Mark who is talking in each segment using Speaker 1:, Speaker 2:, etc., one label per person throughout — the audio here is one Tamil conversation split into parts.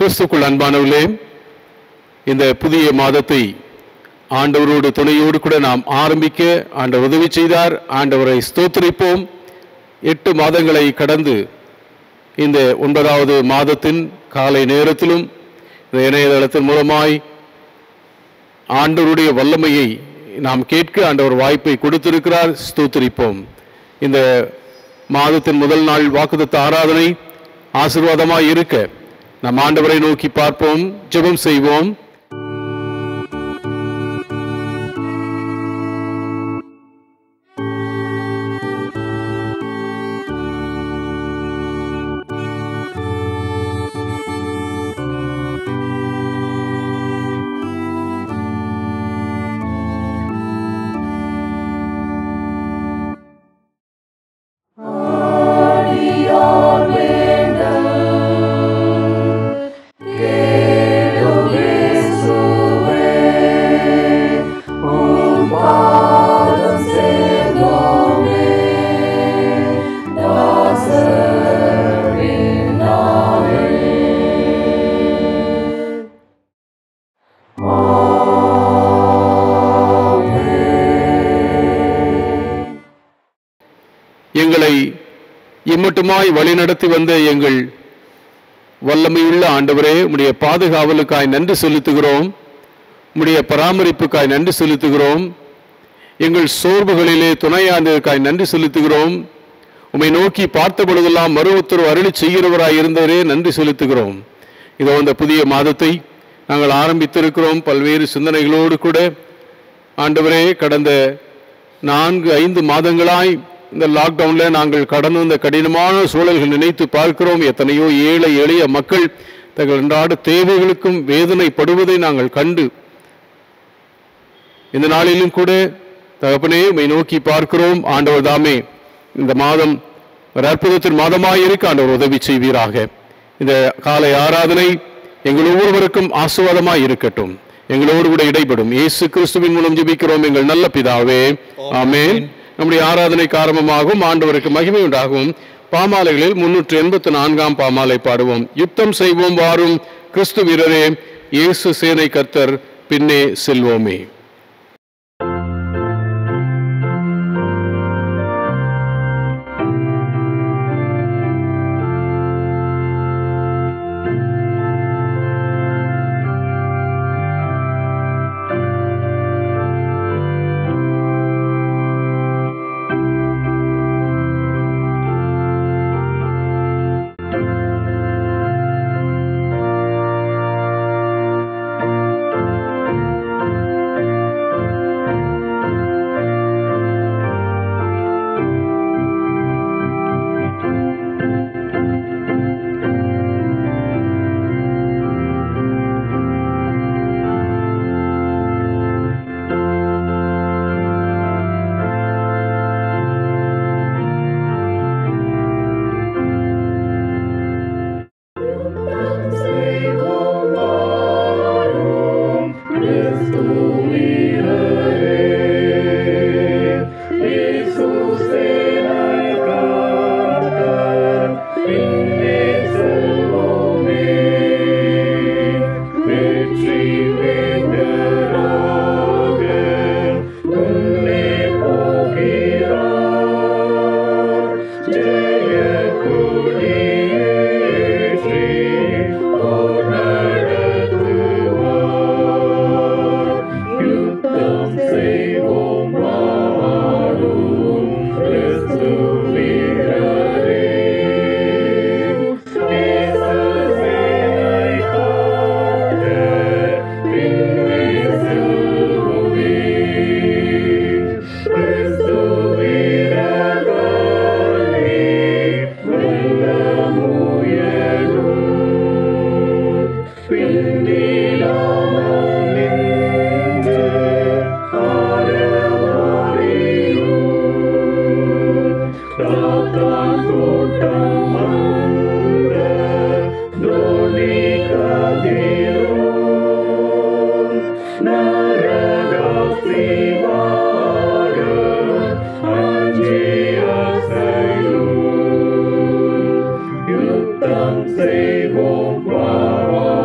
Speaker 1: கிறிஸ்துக்குள் அன்பானவர்களே இந்த புதிய மாதத்தை ஆண்டவரோடு துணையோடு கூட நாம் ஆரம்பிக்க ஆண்டவர் உதவி செய்தார் ஆண்டவரை ஸ்தோத்திரிப்போம் எட்டு மாதங்களை கடந்து இந்த ஒன்பதாவது மாதத்தின் காலை நேரத்திலும் இந்த இணையதளத்தின் மூலமாய் ஆண்டவருடைய வல்லமையை நாம் கேட்க ஆண்டவர் வாய்ப்பை கொடுத்திருக்கிறார் ஸ்தோத்திரிப்போம் இந்த மாதத்தின் முதல் நாள் வாக்குத்தத்த ஆராதனை ஆசீர்வாதமாய் இருக்க நம் ஆண்டவரை நோக்கி பார்ப்போம் ஜெபம் செய்வோம் எங்களை இம்மட்டுமாய் வழிநடத்தி வந்த எங்கள் வல்லமையுள்ள ஆண்டவரே உம்முடைய பாதுகாவலுக்காய் நன்றி செலுத்துகிறோம் உம்முடைய பராமரிப்புக்காய் நன்றி செலுத்துகிறோம் எங்கள் சோர்வுகளிலே துணையாண்டதற்காய் நன்றி செலுத்துகிறோம் உம்மை நோக்கி பார்த்த பொழுதெல்லாம் மறு உத்தரவு அருளி செய்கிறவராய் இருந்தவரே நன்றி செலுத்துகிறோம் இதோ இந்த புதிய மாதத்தை நாங்கள் ஆரம்பித்திருக்கிறோம் பல்வேறு சிந்தனைகளோடு கூட ஆண்டவரே கடந்த நான்கு ஐந்து மாதங்களாய் இந்த லாக்டவுன்ல நாங்கள் கடந்து வந்த கடினமான சூழல்கள் நினைத்து பார்க்கிறோம் எத்தனையோ ஏழை எளிய மக்கள் தங்கள் அன்றாட தேவைகளுக்கும் வேதனைப்படுவதை நாங்கள் கண்டு இந்த நாளிலும் கூட தகப்பனே உம்மை நோக்கி பார்க்கிறோம் ஆண்டவர் தாமே இந்த மாதம் ஒரு அற்புதத்தின் மாதமாய் இருக்க ஆண்டவர் உதவி செய்வீராக இந்த காலை ஆராதனை எங்கள் ஒவ்வொருவருக்கும் ஆசுவாதமாய் இருக்கட்டும் எங்களோடு கூட இடைப்படும் இயேசு கிறிஸ்துவின் மூலம் ஜெபிக்கிறோம் எங்கள் நல்ல பிதாவே ஆமென் நம்முடைய ஆராதனைக்கு ஆரம்பமாகவும் ஆண்டவருக்கு மகிமை உண்டாகவும் பாமாலைகளில் முன்னூற்று எண்பத்தி நான்காம் பாமாலை பாடுவோம் யுத்தம் செய்வோம் வாரும் கிறிஸ்து வீரரே இயேசு சேனை கர்த்தர் பின்னே செல்வோமே
Speaker 2: செய்வோம் வாரா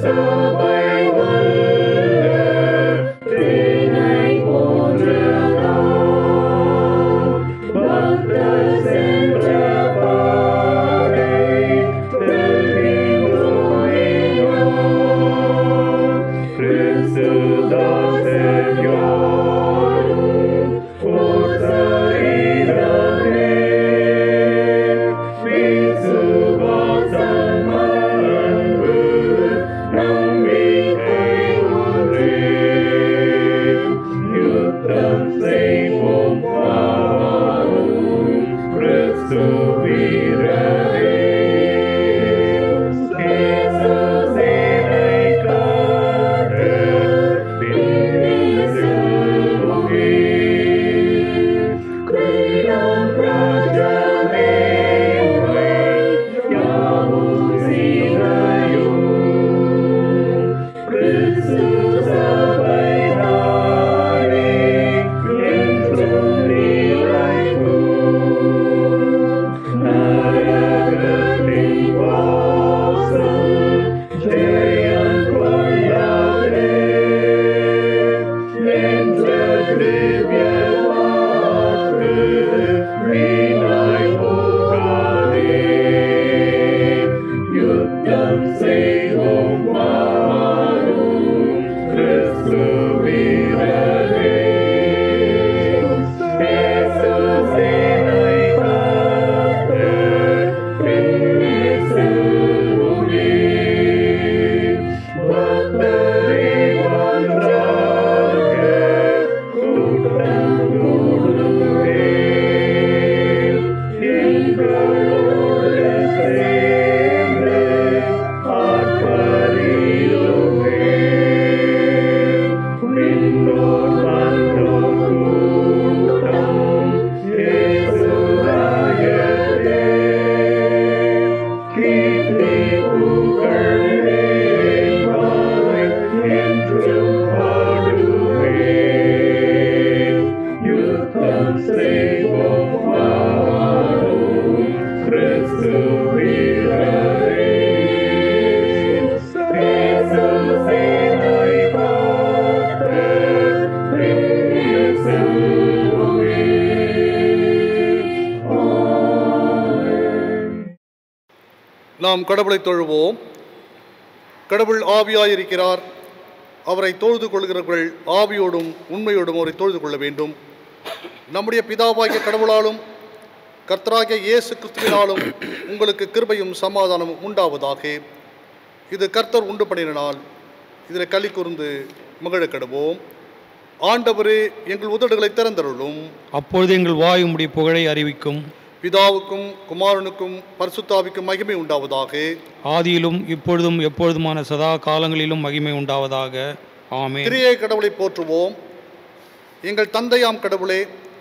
Speaker 2: நாம் கடவுளை தொழுவோம் கடவுள் ஆவியாயிருக்கிறார் அவரை தொழுது கொள்கிறவர்கள் ஆவியோடும் உண்மையோடும் அவரை தொழுது கொள்ள வேண்டும் நம்முடைய பிதாவாகிய கடவுளாலும் கர்த்தராகிய இயேசு கிறிஸ்துவினாலும் உங்களுக்கு கிருபையும் சமாதானமும் உண்டாவதாக இது கர்த்தர் உண்டு பண்ணின நாள் இதில் களி கூர்ந்து மகிழ கடுவோம் ஆண்டவரே எங்கள் உதடுகளை திறந்தருளும்
Speaker 3: அப்பொழுது எங்கள் வாய் உம்முடைய புகழை அறிவிக்கும்
Speaker 2: பிதாவுக்கும் குமாரனுக்கும் பரிசுத்தாவிக்கும் மகிமை உண்டாவதாக
Speaker 3: ஆதியிலும் இப்பொழுதும் எப்பொழுதுமான சதா காலங்களிலும் மகிமை உண்டாவதாக ஆமென்
Speaker 2: திரியே கடவுளை போற்றுவோம் எங்கள் தந்தையாம் கடவுளே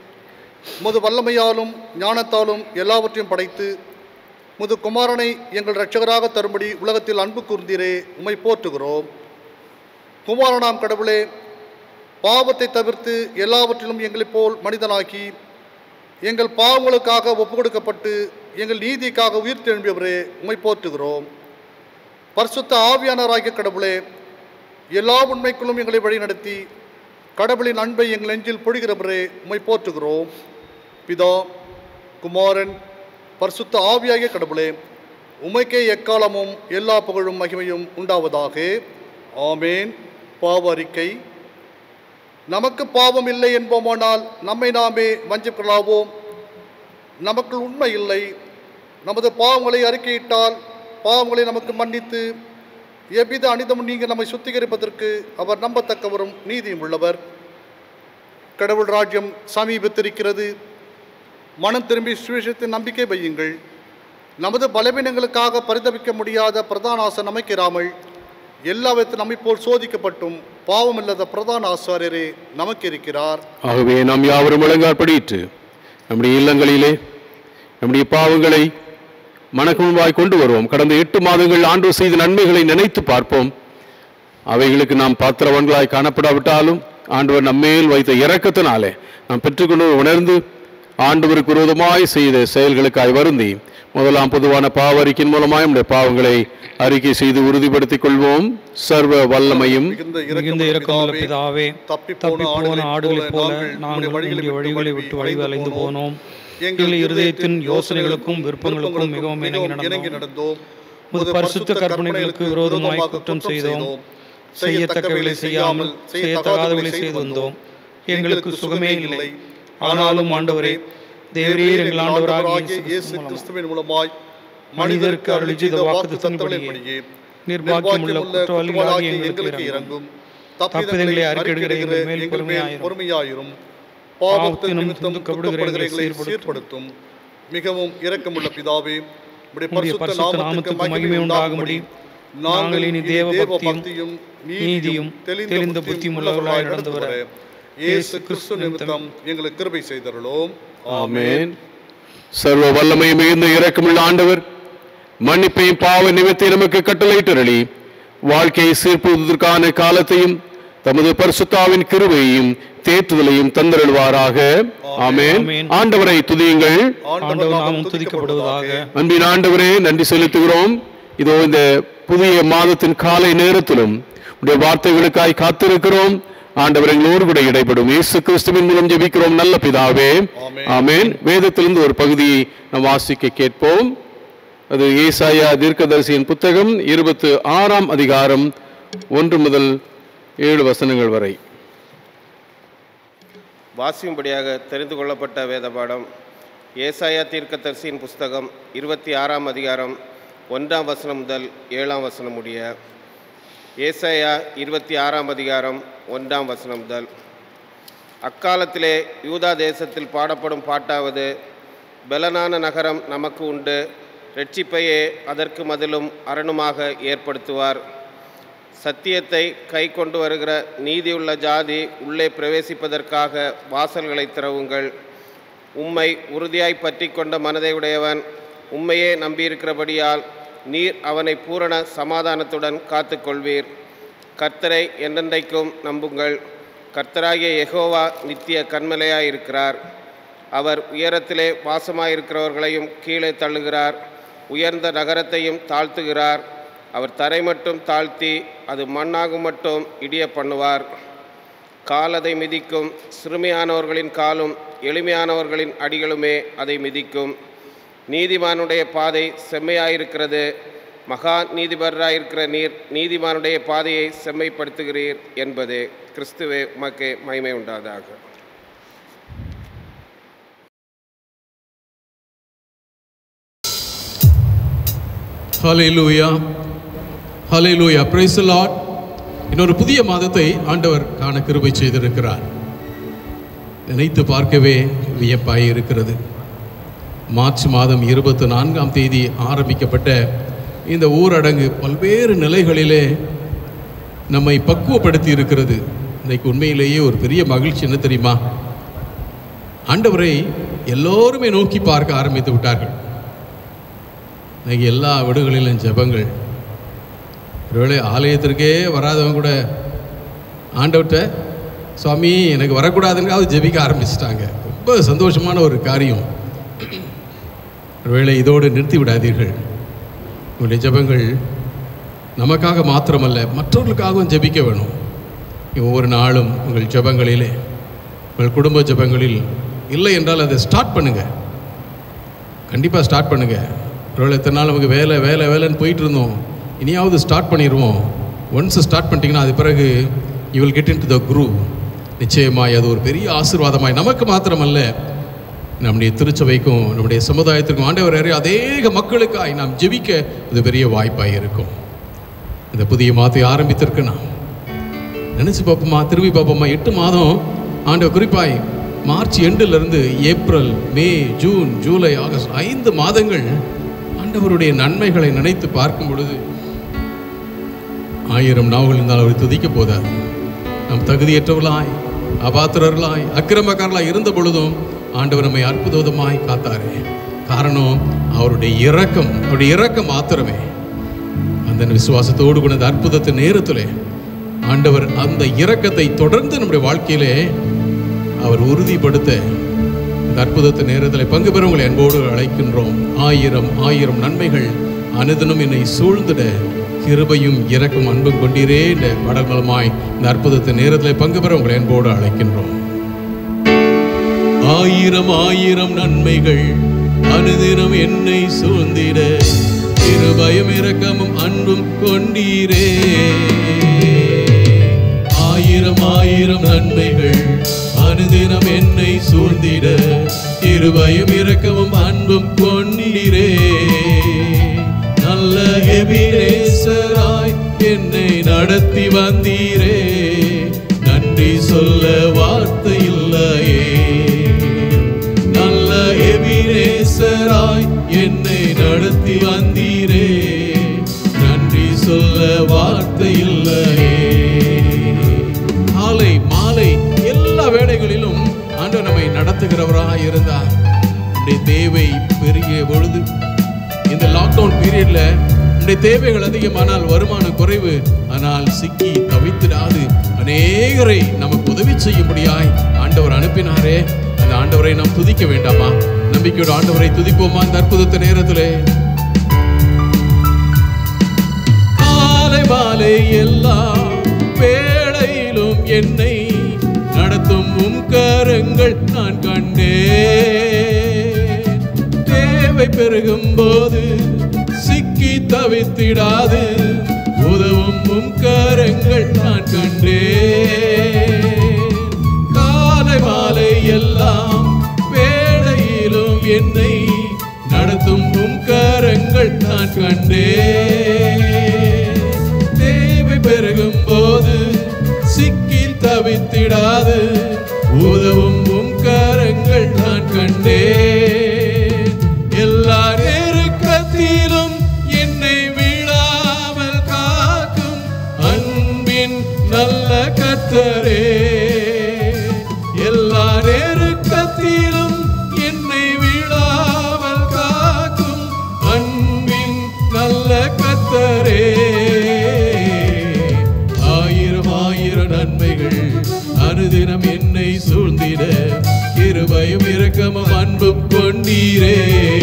Speaker 2: முது வல்லமையாலும் ஞானத்தாலும் எல்லாவற்றையும் படைத்து முது குமாரனை எங்கள் இரட்சகராக தரும்படி உலகத்தில் அன்பு கூர்ந்தீரே உம்மை போற்றுகிறோம் குமாரனாம் கடவுளே பாவத்தை தவிர்த்து எல்லாவற்றிலும் எங்களைப் போல் மனிதனாக்கி எங்கள் பாவங்களுக்காக ஒப்பு கொடுக்கப்பட்டு எங்கள் நீதிக்காக உயிர் தெழும்பியவரே உம்மை போற்றுகிறோம் பரிசுத்த ஆவியானவராகிய கடவுளே எல்லா உண்மைக்குள்ளும் எங்களை வழிநடத்தி கடவுளின் அன்பை எங்கள் நெஞ்சில் பொழிகிறவரே உம்மை போற்றுகிறோம் பிதா குமாரன் பரிசுத்த ஆவியாகிய கடவுளே உமைக்கே எக்காலமும் எல்லா புகழும் மகிமையும் உண்டாவதாக ஆமேன் பாவ அறிக்கை நமக்கு பாவம் இல்லை என்போமானால் நம்மை நாமே வஞ்சிக்கலாவோம் நமக்கு உண்மை இல்லை நமது பாவங்களை அறிக்கையிட்டால் பாவங்களை நமக்கு மன்னித்து எவ்வித அனிதமும் நீங்க நம்மை சுத்திகரிப்பதற்கு அவர் நம்பத்தக்கவரும் நீதியும் உள்ளவர் கடவுள் ராஜ்யம் சமீபத்திருக்கிறது மனம் திரும்பி சுவிசேஷத்தின் நம்பிக்கை வையுங்கள் நமது பலவீனங்களுக்காக பரிதபிக்க முடியாத பிரதான ஆசை நமக்கிறாமல் எல்லா விதத்தில் நம்மை போல் சோதிக்கப்பட்டும் பாவமில்லாத பிரதான ஆசாரியரே நமக்கு இருக்கிறார்
Speaker 1: ஆகவே நாம் யாவரும் முழங்காற்படியிட்டு நம்முடைய இல்லங்களிலே நம்முடைய பாவங்களை மனக்குழுவாய் கொண்டு வருவோம் கடந்த எட்டு மாதங்கள் ஆண்டு செய்த நன்மைகளை நினைத்து பார்ப்போம் அவைகளுக்கு நாம் பாத்திரவன்களாய் காணப்படாவிட்டாலும் ஆண்டவர் நம்மேல் வைத்த இரக்கத்தினாலே நாம் பெற்றுக்கொண்டு உணர்ந்து ஆண்டவருக்கு விரோதமாய் செய்த செயல்களுக்காய் வருந்தி முதலாம் பொதுவான பாவரிக்கின் மூலமாய் நம்முடைய பாவங்களை அறிக்கை செய்து உறுதிப்படுத்திக் கொள்வோம் சர்வ வல்லமையும்
Speaker 2: மிகுந்த
Speaker 3: மிகுந்த இரக்கமுள்ள
Speaker 2: இரக்கமுள்ள
Speaker 3: பிதாவே
Speaker 2: தப்பி
Speaker 3: தப்பி
Speaker 2: போன
Speaker 3: போன ஆடுகளைப் போல நாங்கள் உம்முடைய வழிகளை விட்டு வழி அலைந்து போனோம் எங்கள் இருதயத்தின் யோசனைகளுக்கும் விருப்பங்களுக்கும் மிகவும் இணங்கி நடந்தோம் உமது பரிசுத்த கற்பனைகளுக்கு விரோதமாய் குற்றம் செய்தோம் செய்யத்தக்கவைகளை செய்யாமல் செய்யத்தகாதவைகளை செய்து வந்தோம் எங்களுக்கு சுகமே இல்லை ஆனாலும் ஆண்டவரே தேவரீர் எங்கள் ஆண்டவராகிய
Speaker 2: ஆண்டவராகிய இயேசு கிறிஸ்துவின் மூலமாய்
Speaker 3: மனிதருக்கு அருளி செய்த வாக்குத்தத்தங்களின்படியே நிர்பாக்கியமுள்ள குற்றவாளிகளாகிய எங்களுக்கு இறங்கும் தப்பிதங்களை அறிக்கையிடுகிற எங்கள் மேல் பொறுமையாயிரும்
Speaker 2: பொறுமையாயிரும்
Speaker 3: பாவத்தின்
Speaker 2: பாவத்தின்
Speaker 3: நிமித்தம்
Speaker 2: நிமித்தம்
Speaker 3: துக்கப்படுகிறவர்களை
Speaker 2: துக்கப்படுகிறவர்களை சீர்படுத்தும் மிகவும் இரக்கமுள்ள பிதாவே உம்முடைய
Speaker 3: உம்முடைய
Speaker 2: பரிசுத்த
Speaker 3: பரிசுத்த
Speaker 2: நாமத்துக்கு
Speaker 3: நாமத்துக்கு மகிமை உண்டாகும்படி
Speaker 2: நாங்கள் இனி தேவ
Speaker 3: பக்தியும்,
Speaker 2: பக்தியும்
Speaker 3: நீதியும்,
Speaker 2: நீதியும்
Speaker 3: தெளிந்த
Speaker 2: தெளிந்த
Speaker 3: புத்தியும்
Speaker 2: புத்தியும்
Speaker 3: உள்ளவர்களாய்
Speaker 2: உள்ளவர்களாய் நடந்து வர இயேசு கிறிஸ்து நிமித்தம் எங்களுக்கு கிருபை செய்தருளோம்
Speaker 1: ஆமென் சர்வ வல்லமை மிகுந்த இரக்கமுள்ள ஆண்டவர் மன்னிப்பையும் பாவ நிமித்தை நமக்கு கட்டளையிட்டருளி வாழ்க்கையை சீர்படுவதற்கான காலத்தையும் தமது பரிசுத்தாவின் கிருபையையும் தேற்றுதலையும் தந்தருள்வாராக ஆமென்
Speaker 3: ஆமென்.
Speaker 1: ஆண்டவரை துதியுங்கள்
Speaker 3: ஆண்டவர் நாமம் துதிக்கப்படுவதாக
Speaker 1: அன்பின் ஆண்டவரே நன்றி செலுத்துகிறோம் இதோ இந்த புதிய மாதத்தின் காலை நேரத்திலும் உடைய வார்த்தைகளுக்காய் காத்திருக்கிறோம் ஆண்டவர் எங்களோடு கூட இடைப்படும் இயேசு கிறிஸ்துவின் மூலம் ஜெபிக்கிறோம் நல்ல பிதாவே
Speaker 2: ஆமென்.
Speaker 1: ஆமென் வேதத்திலிருந்து ஒரு பகுதியை நாம் வாசிக்க கேட்போம் அது ஏசாயா தீர்க்கதரிசியின் புத்தகம் இருபத்து ஆறாம் அதிகாரம் ஒன்று முதல் ஏழு வசனங்கள் வரை
Speaker 4: வாசியும்படியாக தெரிந்து கொள்ளப்பட்ட வேத பாடம் ஏசாயா தீர்க்கதரிசியின் புஸ்தகம் இருபத்தி ஆறாம் அதிகாரம் ஒன்றாம் வசனம் முதல் ஏழாம் வசனம் முடிய ஏசாயா இருபத்தி ஆறாம் அதிகாரம் ஒன்றாம் வசனம் முதல் அக்காலத்திலே யூதா தேசத்தில் பாடப்படும் பாட்டாவது பெலனான நகரம் நமக்கு உண்டு இரட்சிப்பையே அதற்கு மதிலும் அரணுமாக ஏற்படுத்துவார் சத்தியத்தை கை கொண்டு வருகிற நீதியுள்ள ஜாதி உள்ளே பிரவேசிப்பதற்காக வாசல்களை திறவுங்கள் உம்மை உறுதியாய் பற்றி கொண்ட மனதை உடையவன் உம்மையே நம்பியிருக்கிறபடியால் நீர் அவனை பூரண சமாதானத்துடன் காத்துக்கொள்வீர் கர்த்தரை என்றென்றைக்கும் நம்புங்கள் கர்த்தராகிய யெகோவா நித்திய கண்மலையாயிருக்கிறார் அவர் உயரத்திலே வாசமாயிருக்கிறவர்களையும் கீழே தள்ளுகிறார் உயர்ந்த நகரத்தையும் தாழ்த்துகிறார் அவர் தரை மட்டும் தாழ்த்தி அது மண்ணாகும் மட்டும் இடிய பண்ணுவார் கால் அதை மிதிக்கும் சிறுமியானவர்களின் காலும் எளிமையானவர்களின் அடிகளுமே அதை மிதிக்கும் நீதிமானுடைய பாதை செம்மையாயிருக்கிறது மகா நீதிபராயிருக்கிற நீர் நீதிமானுடைய பாதையை செம்மைப்படுத்துகிறீர் என்பது கிறிஸ்துவே உமக்கே மகிமை உண்டாதாக
Speaker 5: ஹalleluya ஹalleluya praise the lord இன்னொரு புதிய மாதத்தை ஆண்டவர் காண கிருபை செய்திருக்கிறார் நினைத்து பார்க்கவே வியப்பாய் இருக்கிறது மார்ச் மாதம் இருபத்தி நான்காம் தேதி ஆரம்பிக்கப்பட்ட இந்த ஊரடங்கு பல்வேறு நிலைகளிலே நம்மை பக்குவப்படுத்தி இருக்கிறது இன்னைக்கு உண்மையிலேயே ஒரு பெரிய மகிழ்ச்சி என்ன தெரியுமா ஆண்டவரை எல்லோருமே நோக்கி பார்க்க ஆரம்பித்து விட்டார்கள் இன்னைக்கு எல்லா வீடுகளிலும் ஜெபங்கள் ஒருவேளை ஆலயத்திற்கே வராதவங்க கூட ஆண்டவர்கிட்ட சுவாமி எனக்கு வரக்கூடாதுங்காவது ஜெபிக்க ஆரம்பிச்சிட்டாங்க ரொம்ப சந்தோஷமான ஒரு காரியம் ஒருவேளை இதோடு நிறுத்தி விடாதீர்கள் உங்களுடைய ஜெபங்கள் நமக்காக மாத்திரமல்ல மற்றவர்களுக்காகவும் ஜெபிக்க வேணும் ஒவ்வொரு நாளும் உங்கள் ஜெபங்களிலே உங்கள் குடும்ப ஜெபங்களில் இல்லை என்றால் அதை ஸ்டார்ட் பண்ணுங்கள் கண்டிப்பாக ஸ்டார்ட் பண்ணுங்கள் ஒருவேளை இத்தனை நாள் நமக்கு வேலை வேலை வேலைன்னு போயிட்டு இருந்தோம் இனியாவது ஸ்டார்ட் பண்ணிடுவோம் ஒன்ஸ் ஸ்டார்ட் பண்ணிட்டீங்கன்னா அது பிறகு you will get into the groove நிச்சயமாய் அது ஒரு பெரிய ஆசீர்வாதமாய் நமக்கு மாத்திரமல்ல நம்முடைய திருச்சபைக்கும் நம்முடைய சமுதாயத்திற்கும் ஆண்டவர் அறிய அதேக மக்களுக்காய் நாம் ஜெபிக்க இது பெரிய வாய்ப்பாக இருக்கும் இந்த புதிய மாதத்தை ஆரம்பித்திருக்கு நாம் நினச்சி பார்ப்போமா திரும்பி பார்ப்போமா எட்டு மாதம் ஆண்டவர் குறிப்பாய் மார்ச் எண்டிலிருந்து April May June July August ஐந்து மாதங்கள் ஆண்டவருடைய நன்மைகளை நினைத்து பார்க்கும் பொழுது ஆயிரம் நாவல் இருந்தால் அவர் துதிக்க போதாது நம் தகுதியற்றவர்களாய் அபாத்திரர்களாய் அக்கிரமக்காரர்களாய் இருந்த பொழுதும் ஆண்டவர் நம்மை அற்புதமாய் காத்தாரே காரணம் அவருடைய இரக்கம் அவருடைய இரக்கம் மாத்திரமே அந்த விசுவாசத்தோடு கூட அந்த அற்புதத்தின் நேரத்திலே ஆண்டவர் அந்த இரக்கத்தை தொடர்ந்து நம்முடைய வாழ்க்கையிலே அவர் உறுதிப்படுத்த இந்த அற்புதத்து நேரத்தில் பங்கு பெற உங்களை அன்போடு அழைக்கின்றோம் ஆயிரம் ஆயிரம் நன்மைகள் அனுதினம் என்னை சூழ்ந்திட கிருபையும் இறக்கும் அன்பும் கொண்டீரே என்ற பாடல் மூலமாய் இந்த அற்புதத்து நேரத்தில் பங்கு பெற உங்களை அன்போடு அழைக்கின்றோம் ஆயிரம் ஆயிரம் நன்மைகள் அனுதினம் என்னை சூழ்ந்திட இருபயம் இரக்கமும் அன்பும் கொண்டீரே ஆயிரம் ஆயிரம் நன்மைகள் அனுதினம் என்னை சூழ்ந்திட இருபயம் இரக்கமும் அன்பும் கொண்டீரே நல்ல எபிரேசராய் என்னை நடத்தி வந்தீரே நன்றி சொல்ல வார்த்தை இல்லையே நல்ல எபிரேசராய் என்னை நடத்தி வந்தீரே நன்றி சொல்ல வார்த்தை இல்லையே காலை மாலை எல்லா வேளைகளிலும் ஆண்டவர் நம்மை நடத்துகிறவராக இருந்தார் நம்முடைய தேவை பெருகிய பொழுது இந்த லாக்டவுன் பீரியட்ல நம்முடைய தேவைகள் அதிகமானால் வருமானம் குறைவு ஆனால் சிக்கி தவித்திடாது அநேகரை நமக்கு உதவி செய்யும்படியாய் ஆண்டவர் அனுப்பினாரே அந்த ஆண்டவரை நாம் துதிக்க வேண்டாமா நம்பிக்கையோட ஆண்டவரை துதிப்போமா அந்த அற்புதத்த நேரத்திலே காலை மாலை எல்லா வேளையிலும் என்னை நடத்தும் உம் கரங்கள் நான் கண்டேன் தேவை பெருகும் போது சிக்கி தவித்திடாது உதவும் உம் கரங்கள் நான் கண்டேன் காலை மாலை எல்லாம் வேளையிலும் என்னை நடத்தும் உம் கரங்கள் நான் கண்டேன் தேவை பெருகும் போது சிக்கி தவித்திடாது உதவும் உம் கரங்கள் நான் கண்டேன் எல்லா நெருக்கத்திலும் என்னை விழாமல் காக்கும் அன்பின் நல்ல கத்தரே எல்லா நெருக்கத்திலும் என்னை விழாமல் காக்கும் அன்பின் நல்ல கத்தரே ஆயிரம் ஆயிரம் நன்மைகள் அனுதினம் என்னை சூழ்ந்திட இருபயம் இரக்கமும் அன்பும் கொண்டீரே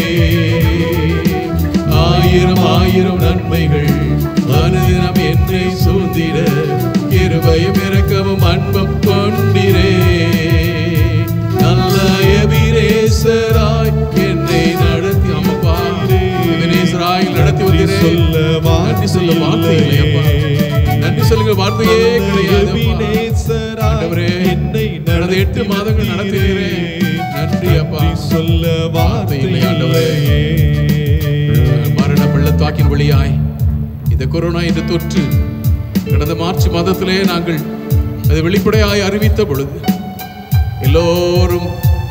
Speaker 5: ஆயிரம் ஆயிரம் நன்மைகள் அனுதினம் என்னை சூழ்ந்திட இருபயம் இரக்கமும் அன்பும் கொண்டீரே நல்ல எபிரேசராய் என்னை நடத்தி அம்மப்பா எபிரேசராய் நடத்தி வருகிறேன்
Speaker 6: சொல்ல
Speaker 5: நன்றி சொல்ல வார்த்தை இல்லையப்பா நன்றி சொல்லுங்க வார்த்தையே கிடையாது ஆண்டவரே கடந்த எட்டு மாதங்கள் நடத்துகிறேன் நன்றி அப்பா
Speaker 6: சொல்ல
Speaker 5: வார்த்தை இல்லை ஆண்டவரே மரண பள்ளத்தாக்கின் வழியாய் இந்த கொரோனா என்ற தொற்று கடந்த மார்ச் மாதத்திலே நாங்கள் அது வெளிப்படையாய் அறிவித்த பொழுது எல்லோரும்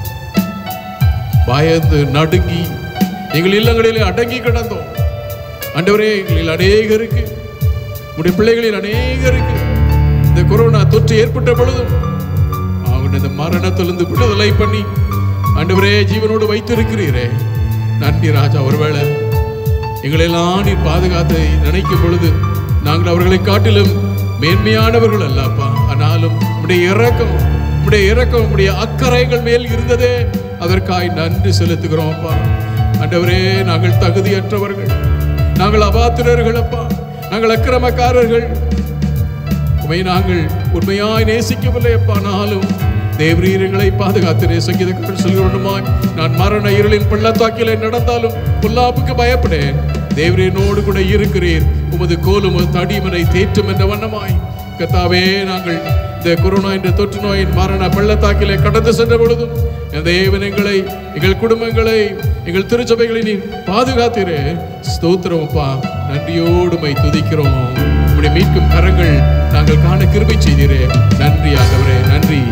Speaker 5: பயந்து நடுங்கி எங்கள் இல்லங்களிலே அடங்கி கிடந்தோம் ஆண்டவரே எங்களில் அநேகருக்கு உடைய பிள்ளைகளில் அநேகருக்கு இந்த கொரோனா தொற்று ஏற்பட்ட பொழுதும் அவங்க இந்த மரணத்திலிருந்து விடுதலை பண்ணி ஆண்டவரே ஜீவனோடு வைத்திருக்கிறீரே நன்றி ராஜா ஒருவேளை எங்களெல்லாம் நீர் பாதுகாத்து நினைக்கும் பொழுது நாங்கள் அவர்களை காட்டிலும் மேன்மையானவர்கள் அல்லப்பா ஆனாலும் உடைய இறக்கம் உடைய இறக்கம் உடைய அக்கறைகள் மேல் இருந்ததே அதற்காய் நன்றி செலுத்துகிறோம் அப்பா ஆண்டவரே நாங்கள் தகுதியற்றவர்கள் நாங்கள் அபாத்திரர்கள் அப்பா நாங்கள் அக்கிரமக்காரர்கள் உமை நாங்கள் உண்மையாய் நேசிக்கவில்லை அப்பானாலும் தேவரீரங்களை பாதுகாத்து சங்கீதக்காரர் சொல்கிறோமாய் நான் மரண இருளின் பள்ளத்தாக்கிலே நடந்தாலும் புல்லாப்புக்கு பயப்படேன் தேவரீனோடு கூட இருக்கிறீர் உமது கோலும் உமது தடிமனை தேற்றும் என்ற வண்ணமாய் கத்தாவே நாங்கள் இந்த கொரோனா என்ற தொற்று நோயின் மரண பள்ளத்தாக்கிலே கடந்து சென்ற பொழுதும் என் தேவன் எங்களை எங்கள் குடும்பங்களை எங்கள் திருச்சபைகளை நீ பாதுகாத்தீரே ஸ்தோத்திரம் அப்பா நன்றியோடு மை துதிக்கிறோம் உம்முடைய மீட்கும் கரங்கள் நாங்கள் காண கிருபை செய்தீரே நன்றி ஆண்டவரே நன்றி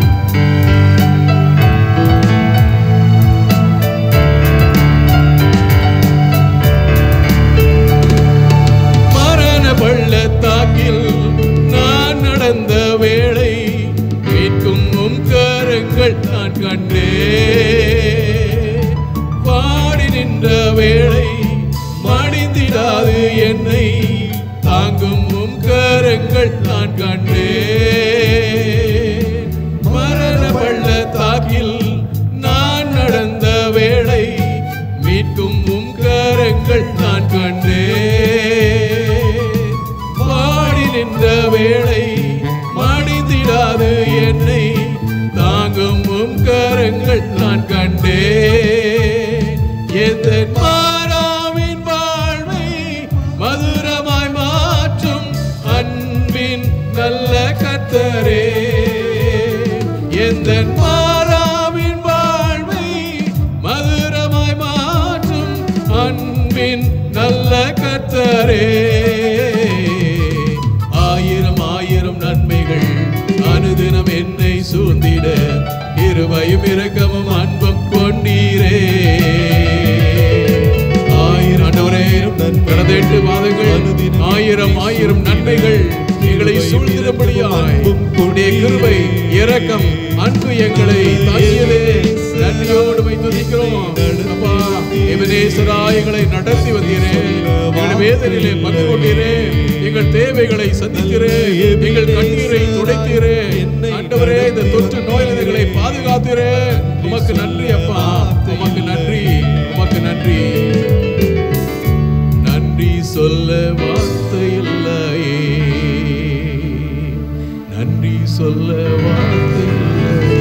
Speaker 5: மரண பள்ளத்தாக்கில் நான் நடந்த வேளை மீட்கும் உம் கரங்கள் நான் கண்டே பாடி நின்ற வேளை மடிந்திடாது என்னை தாங்கும் உம் கரங்கள் நான் கண்டே மரண பள்ளத்தாக்கில் நான் நடந்த தயும் இரக்கமும் அன்பும் கொண்டீரே ஆயிரம் ஆண்டவரே கடந்த எட்டு மாதங்கள் ஆயிரம் ஆயிரம் நன்மைகள் எங்களை சூழ்ந்திருப்படியாய் உடைய கிருபை இரக்கம் அன்பு எங்களை தாங்கியதே நன்றியோடு மை துதிக்கிறோம் அப்பா எவனேசரா எங்களை நடத்தி வந்தீரே எங்கள் வேதனையிலே பங்கு கொண்டீரே எங்கள் தேவைகளை சந்திக்கிறே எங்கள் கண்ணீரை துடைத்தீரே ஆண்டவரே இந்த தொற்று நோயிலிருந்துகளை பாதுகாத்தீரே உமக்கு நன்றி அப்பா உமக்கு நன்றி உமக்கு நன்றி நன்றி சொல்ல வார்த்தை இல்லையே நன்றி சொல்ல வார்த்தை இல்லையே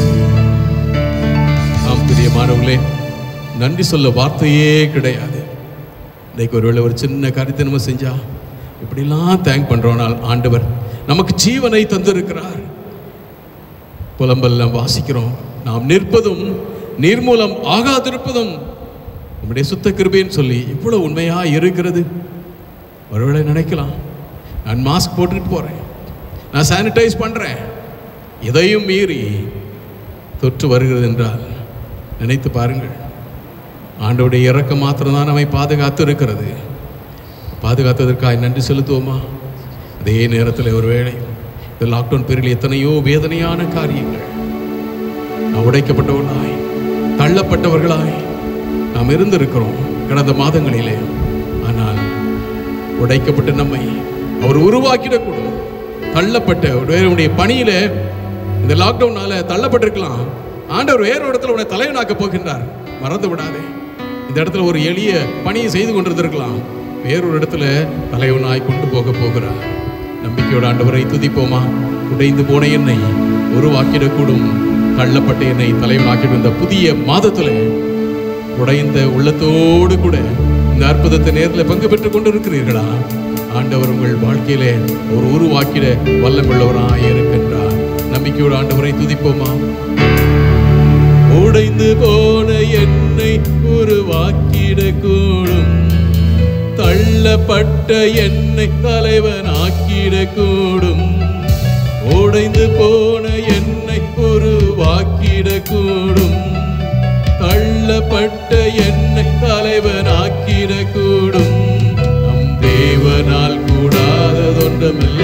Speaker 5: ஆம் பிரியமானவர்களே நன்றி சொல்ல வார்த்தையே கிடையாது இன்னைக்கு ஒருவேளை ஒரு சின்ன காரியத்தை நம்ம செஞ்சா இப்படிலாம் தேங்க் பண்றோம்னால் ஆண்டவர் நமக்கு ஜீவனை தந்திருக்கிறார் புலம்பெல்லாம் வாசிக்கிறோம் நாம் நிற்பதும் நீர்மூலம் ஆகாதிருப்பதும் உம்முடைய சுத்த கிருபைன்னு சொல்லி இவ்வளவு உண்மையா இருக்கிறது ஒருவேளை நினைக்கலாம் நான் மாஸ்க் போட்டுட்டு போறேன் நான் சானிடைஸ் பண்றேன் இதையும் மீறி தொற்று வருகிறது என்றால் நினைத்து பாருங்கள் ஆண்டவுடைய இறக்கம் மாத்திரம்தான் நம்மை பாதுகாத்து இருக்கிறது பாதுகாத்ததற்காக நன்றி செலுத்துவோமா அதே நேரத்தில் ஒருவேளை இந்த லாக்டவுன் பீரியடில் எத்தனையோ வேதனையான காரியங்கள் நாம் உடைக்கப்பட்டவர்களாய் தள்ளப்பட்டவர்களாய் நாம் இருந்திருக்கிறோம் கடந்த மாதங்களிலே ஆனால் உடைக்கப்பட்ட நம்மை அவர் உருவாக்கிடக்கூடும் தள்ளப்பட்ட ஒருவருடைய பணியில இந்த லாக்டவுனால தள்ளப்பட்டிருக்கலாம் ஆண்டவர் வேறு இடத்துல உன்னை தலைவனாக்க போகின்றார் மறந்து விடாதே இந்த இடத்துல ஒரு எளிய பணியை செய்து கொண்டிருந்திருக்கலாம் வேறொரு இடத்துல தலைவனாய் கொண்டு போக போகிறார் நம்பிக்கையோட ஆண்டவரை துதிப்போமா உடைந்து போன என்னை உருவாக்கிடக்கூடும் தள்ளப்பட்ட என்னை தலைவனாக்கிடும் இந்த புதிய மாதத்துல உடைந்த உள்ளத்தோடு கூட இந்த அற்புதத்தை நேரில் பங்கு பெற்றுக் கொண்டிருக்கிறீர்களா ஆண்டவர் உங்கள் வாழ்க்கையிலே ஒரு உருவாக்கிட வல்லமுள்ளவராய் இருக்கின்றார் நம்பிக்கையோடு ஆண்டவரை துதிப்போமா உடைந்து போன என்னை உருவாக்கிடக்கூடும் தள்ளப்பட்ட என்னை தலைவனாக்கிடக்கூடும் உடைந்து போன என்னை உருவாக்கிடக்கூடும் தள்ளப்பட்ட என்னை தலைவனாக்கிடக்கூடும் நம் தேவனால் கூடாததொன்றமில்ல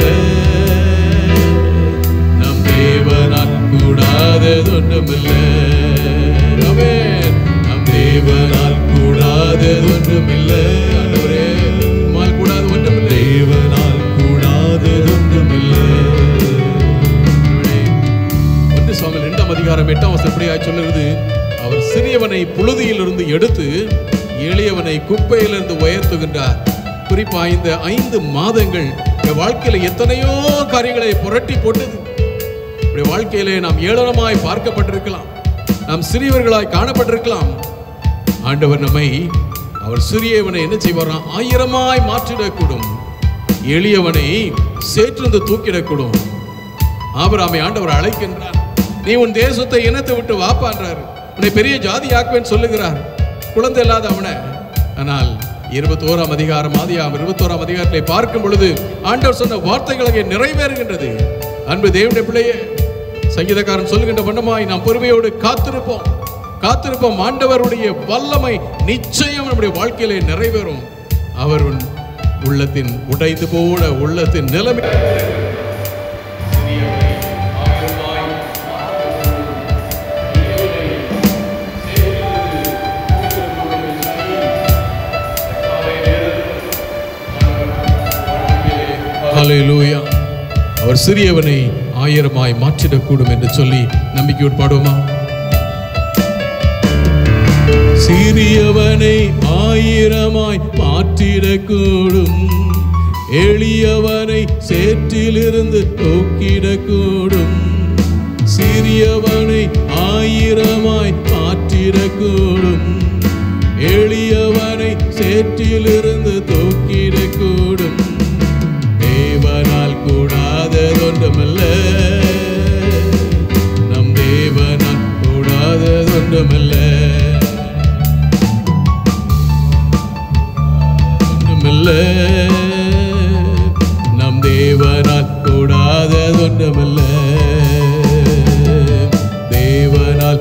Speaker 5: நம் தேவனால் கூடாததொன்றமில்ல ஆமென். நம் தேவனால் கூடாததொன்றுமில்ல ஆண்டவரே உம்மால் கூடாத ஒன்றுமில்லை தேவனால் கூடாததொன்றுமில்லை ஒன்று சாமியல் இரண்டாம் அதிகாரம் எட்டாம் வசனம் எப்படியாய் சொல்லுகிறது அவர் சிறியவனை புழுதியிலிருந்து எடுத்து எளியவனை குப்பையிலிருந்து உயர்த்துகின்றார் குறிப்பா இந்த ஐந்து மாதங்கள் என் வாழ்க்கையில எத்தனையோ காரியங்களை புரட்டி போட்டது இப்படி வாழ்க்கையிலே நாம் ஏளனமாய் பார்க்கப்பட்டிருக்கலாம் நாம் சிறியவர்களாய் காணப்பட்டிருக்கலாம் ஆண்டவர் நம்மை அவர் சிறியவனை என்ன செய்வாராம் ஆயிரமாய் மாற்றிடக்கூடும் எளியவனை சேற்றிருந்து தூக்கிடக்கூடும் ஆபிரகாமை ஆண்டவர் அழைக்கின்றார் நீ உன் தேசத்தை இனத்தை விட்டு வாப்பான்றார் உன்னை பெரிய ஜாதி ஆக்குவேன் சொல்லுகிறார் குழந்தை இல்லாத அவனை ஆனால் இருபத்தோராம் அதிகாரம் ஆதியாம் இருபத்தோராம் அதிகாரத்தை பார்க்கும் பொழுது ஆண்டவர் சொன்ன வார்த்தைகள் அங்கே நிறைவேறுகின்றது அன்பு தேவனுடைய பிள்ளையே சங்கீதக்காரன் சொல்லுகின்ற வண்ணமாய் நாம் பொறுமையோடு காத்திருப்போம் காத்திருப்போம் ஆண்டவருடைய வல்லமை நிச்சயம் நம்முடைய வாழ்க்கையிலே நிறைவேறும் அவர் உன் உள்ளத்தின் உடைந்து போன உள்ளத்தின் நிலைமை ஹalleluya அவர் சிறியவனை ஆயிரமாய் மாற்றிடக்கூடும் என்று சொல்லி நம்பிக்கையோடு பாடுவோமா சிறியவனை ஆயிரமாய் மாற்றிடக்கூடும் எளியவனை சேற்றிலிருந்து தூக்கிடக்கூடும் சிறியவனை ஆயிரமாய் மாற்றிடக்கூடும் எளியவனை சேற்றிலிருந்து தூக்கிடக்கூடும் தேவனால் கூடாததொன்றுமல்ல நம் தேவனால் கூடாததொன்றுமல்ல ஒன்றுமில்ல நம் தேவனால் கூடாததொன்றுமல்ல தேவனால்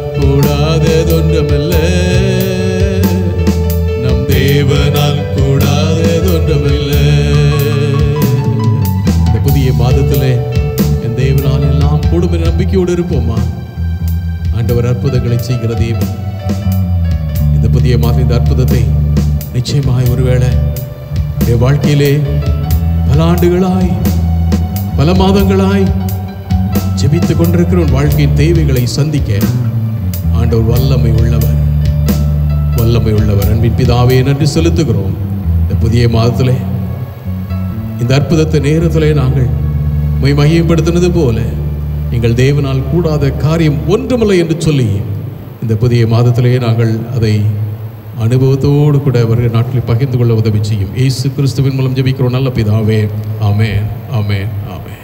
Speaker 5: நம்பிக்கையோடு இருப்போமா ஆண்டவர் அற்புதங்களை செய்கிற தேவன் இந்த புதிய மாதம் இந்த அற்புதத்தை நிச்சயமாய் ஒருவேளை உடைய வாழ்க்கையிலே பல ஆண்டுகளாய் பல மாதங்களாய் ஜெபித்துக் கொண்டிருக்கிற உன் வாழ்க்கையின் தேவைகளை சந்திக்க ஆண்டவர் வல்லமை உள்ளவர் வல்லமை உள்ளவர் அன்பின் பிதாவே நன்றி செலுத்துகிறோம் இந்த புதிய மாதத்திலே இந்த அற்புதத்தை நேரத்திலே நாங்கள் மை மையப்படுத்தினது போல எங்கள் தேவனால் கூடாத காரியம் ஒன்றுமில்லை என்று சொல்லி இந்த புதிய மாதத்திலே நாங்கள் அதை அனுபவத்தோடு கூட வருகிற நாட்களில் பகிர்ந்து கொள்ள உதவி செய்யும் இயேசு கிறிஸ்துவின் மூலம் ஜெபிக்கிறோம் நல்ல பிதாவே ஆமென் ஆமென் ஆமென்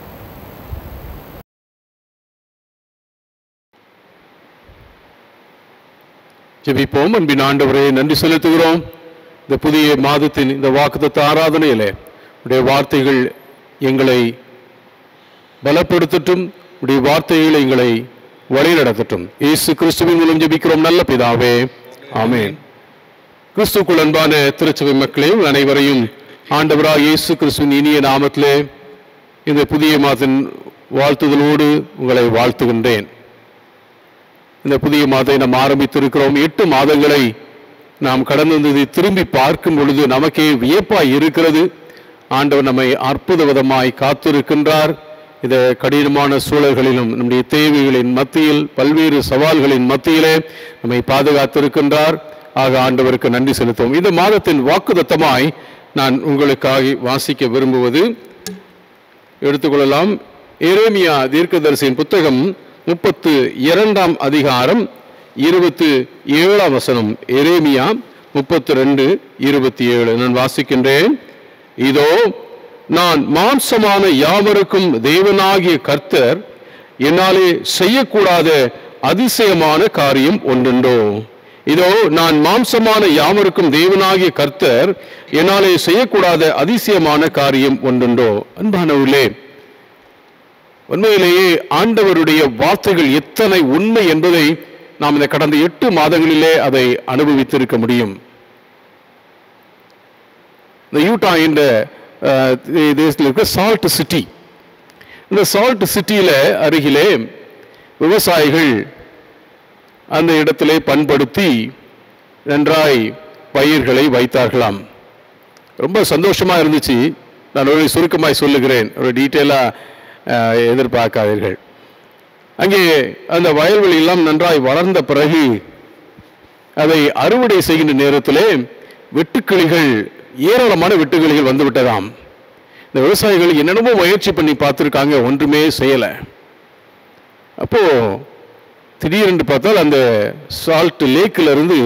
Speaker 1: ஜெபிப்போம் அன்பின் ஆண்டவரே நன்றி செலுத்துகிறோம் இந்த புதிய மாதத்தின் இந்த வாக்குத்தத்த ஆராதனையிலே உடைய வார்த்தைகள் எங்களை பலப்படுத்தட்டும் உடைய வார்த்தைகள் எங்களை வழிநடத்தட்டும் இயேசு கிறிஸ்துவின் மூலம் ஜெபிக்கிறோம் நல்ல பிதாவே ஆமென் கிறிஸ்துக்குள் அன்பான திருச்சபை மக்களே உங்கள் அனைவரையும் ஆண்டவராக இயேசு கிறிஸ்துவின் இனிய நாமத்திலே இந்த புதிய மாதத்தின் வாழ்த்துதலோடு உங்களை வாழ்த்துகின்றேன் இந்த புதிய மாதத்தை நாம் ஆரம்பித்திருக்கிறோம் எட்டு மாதங்களை நாம் கடந்து வந்ததை திரும்பி பார்க்கும் பொழுது நமக்கே வியப்பாய் இருக்கிறது ஆண்டவர் நம்மை அற்புத விதமாய் காத்திருக்கின்றார் இந்த கடினமான சூழல்களிலும் நம்முடைய தேவைகளின் மத்தியில் பல்வேறு சவால்களின் மத்தியிலே நம்மை பாதுகாத்திருக்கின்றார் ஆக ஆண்டவருக்கு நன்றி செலுத்துவோம் இந்த மாதத்தின் வாக்குதத்தமாய் நான் உங்களுக்காக வாசிக்க விரும்புவது எடுத்துக்கொள்ளலாம் எரேமியா தீர்க்கதரிசியின் புத்தகம் முப்பத்து இரண்டாம் அதிகாரம் இருபத்து ஏழாம் வசனம் எரேமியா முப்பத்து ரெண்டு இருபத்தி ஏழு நான் வாசிக்கின்றேன் இதோ நான் மாம்சமான யாவருக்கும் தேவனாகிய கர்த்தர் என்னாலே செய்யக்கூடாத அதிசயமான காரியம் ஒன்றுண்டோ இதோ நான் மாம்சமான யாவருக்கும் தேவனாகிய கர்த்தர் என்னாலே செய்யக்கூடாத அதிசயமான காரியம் ஒன்றுண்டோ அன்பானவர்களே உண்மையிலேயே ஆண்டவருடைய வார்த்தைகள் எத்தனை உண்மை என்பதை நாம் இந்த கடந்த எட்டு மாதங்களிலே அதை அனுபவித்திருக்க முடியும் இந்த யூட்டா என்ற அஹ், தேசத்தில் இருக்க சால்ட் சிட்டி இந்த சால்ட் சிட்டியில அருகிலே விவசாயிகள் அந்த இடத்திலே பண்படுத்தி நன்றாய் பயிர்களை வைத்தார்களாம் ரொம்ப சந்தோஷமா இருந்துச்சு நான் ஒரு சுருக்கமாய் சொல்லுகிறேன் ஒரு டீட்டெயிலாக எதிர்பார்க்காதீர்கள் அங்கே அந்த வயல்வெளியெல்லாம் நன்றாய் வளர்ந்த பிறகு அதை அறுவடை செய்கின்ற நேரத்திலே வெட்டுக்கிளிகள் ஏராளமான வெட்டுக்கிளிகள் வந்து விட்டதாம் இந்த விவசாயிகள் என்னென்னமோ முயற்சி பண்ணி பார்த்துருக்காங்க ஒன்றுமே செய்யலை அப்போ திடீரென்று பார்த்தால் அந்த சால்ட் லேக்கில் இருந்து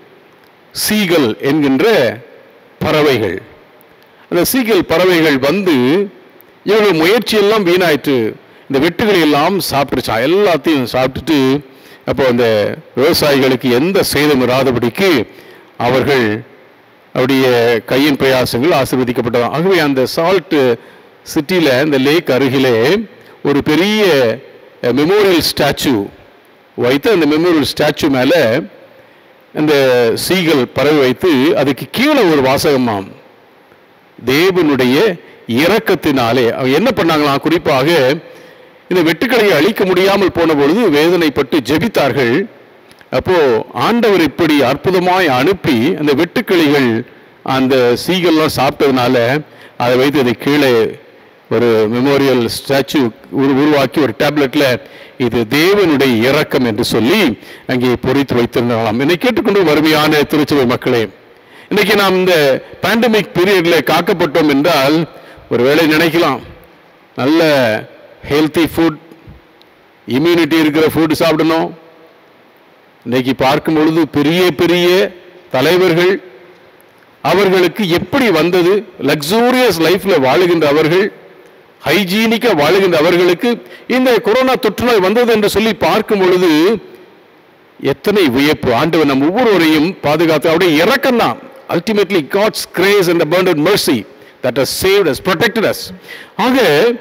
Speaker 1: சீகல் என்கின்ற பறவைகள் அந்த சீகல் பறவைகள் வந்து இவர்கள் முயற்சியெல்லாம் வீணாயிற்று இந்த வெட்டுகளை எல்லாம் சாப்பிட்டுச்சா எல்லாத்தையும் சாப்பிட்டுட்டு அப்போ அந்த விவசாயிகளுக்கு எந்த சேதம் இராதபடிக்கு அவர்கள் அவருடைய கையின் பிரயாசங்கள் ஆசீர்வதிக்கப்பட்டதாம் ஆகவே அந்த சால்ட் சிட்டியில் இந்த லேக் அருகிலே ஒரு பெரிய மெமோரியல் ஸ்டாச்சு வைத்து அந்த மெமோரியல் ஸ்டாச்சு மேலே அந்த சீகல் பறவை வைத்து அதுக்கு கீழே ஒரு வாசகமாம் தேவனுடைய இரக்கத்தினாலே அவங்க என்ன பண்ணாங்களாம் குறிப்பாக இந்த வெட்டுக்களையை அழிக்க முடியாமல் போன பொழுது வேதனைப்பட்டு ஜெபித்தார்கள் அப்போ ஆண்டவர் இப்படி அற்புதமாய் அனுப்பி அந்த வெட்டுக்கிளிகள் அந்த சீகல்லாம் சாப்பிட்டதுனால அதை வைத்து அதை கீழே ஒரு மெமோரியல் ஸ்டாச்சு உருவாக்கி ஒரு டேப்லெட்ல இது தேவனுடைய இரக்கம் என்று சொல்லி அங்கே பொறித்து வைத்திருந்தாங்களாம் என்னை கேட்டுக்கொண்டு வறுமையான திருச்சபை மக்களே இன்னைக்கு நாம் இந்த பேண்டமிக் பீரியட்ல காக்கப்பட்டோம் என்றால் ஒருவேளை நினைக்கலாம் நல்ல ஹெல்த்தி ஃபுட் இம்யூனிட்டி இருக்கிற ஃபுட் சாப்பிடணும் இன்னைக்கு பார்க்கும் பொழுது பெரிய பெரிய தலைவர்கள் அவர்களுக்கு எப்படி வந்தது லக்ஸூரியஸ் லைஃப்ல வாழுகின்ற அவர்கள் ஹைஜீனிக்கா வாழுகின்ற அவர்களுக்கு இந்த கொரோனா தொற்றுநோய் வந்தது என்று சொல்லி பார்க்கும் பொழுது எத்தனை வியப்பு ஆண்டவர் நம் ஒவ்வொருவரையும் பாதுகாத்து அவருடைய இறக்கம் தான் ultimately God's grace and abundant mercy that has saved us protected us ஆக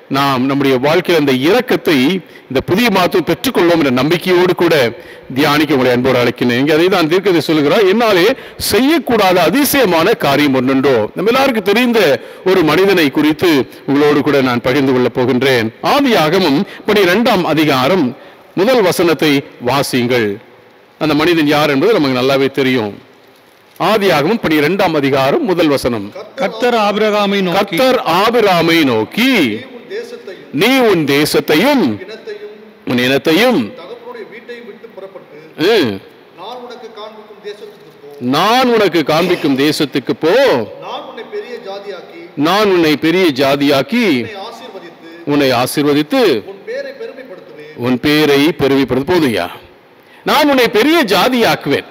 Speaker 1: நாம் நம்முடைய வாழ்க்கையில் அந்த இரக்கத்தை இந்த புதிய மாதம் பெற்றுக்கொள்வோம் என்ற நம்பிக்கையோடு கூட தியானிக்க உங்களை அன்போடு அழைக்கிறேன் இங்கே அதை தான் தீர்க்கதை சொல்லுகிறார் என்னாலே செய்யக்கூடாத அதிசயமான காரியம் ஒன்றுண்டோ நம்ம எல்லாருக்கும் தெரிந்த ஒரு மனிதனை குறித்து உங்களோடு கூட நான் பகிர்ந்து கொள்ளப் போகின்றேன் ஆதியாகமும் பனிரெண்டாம் அதிகாரம் முதல் வசனத்தை வாசியுங்கள் அந்த மனிதன் யார் என்பது நமக்கு நல்லாவே தெரியும் ஆதியாகமும் பனிரெண்டாம் அதிகாரம் முதல் வசனம்
Speaker 3: கர்த்தர் ஆபிரகாமை நோக்கி
Speaker 1: கர்த்தர் ஆபிராமை நோக்கி
Speaker 2: உன் தேசத்தையும்
Speaker 1: நீ உன் தேசத்தையும்
Speaker 2: இனத்தையும்
Speaker 1: உன் இனத்தையும்
Speaker 2: தகப்பனுடைய வீட்டையும் விட்டு புறப்பட்டு
Speaker 1: ம்,
Speaker 2: நான் உனக்கு காண்பிக்கும் தேசத்துக்கு போ
Speaker 1: நான் உனக்கு காண்பிக்கும் தேசத்துக்கு போ
Speaker 2: நான் உன்னை பெரிய ஜாதியாக்கி
Speaker 1: நான் உன்னை பெரிய ஜாதியாக்கி
Speaker 2: உன்னை ஆசீர்வதித்து
Speaker 1: உன்னை ஆசீர்வதித்து
Speaker 2: உன் பேரை பெருமைப்படுத்துவேன்
Speaker 1: உன் பேரை பெருமைப்படுத்த போதுயா நான் உன்னை பெரிய ஜாதியாக்குவேன்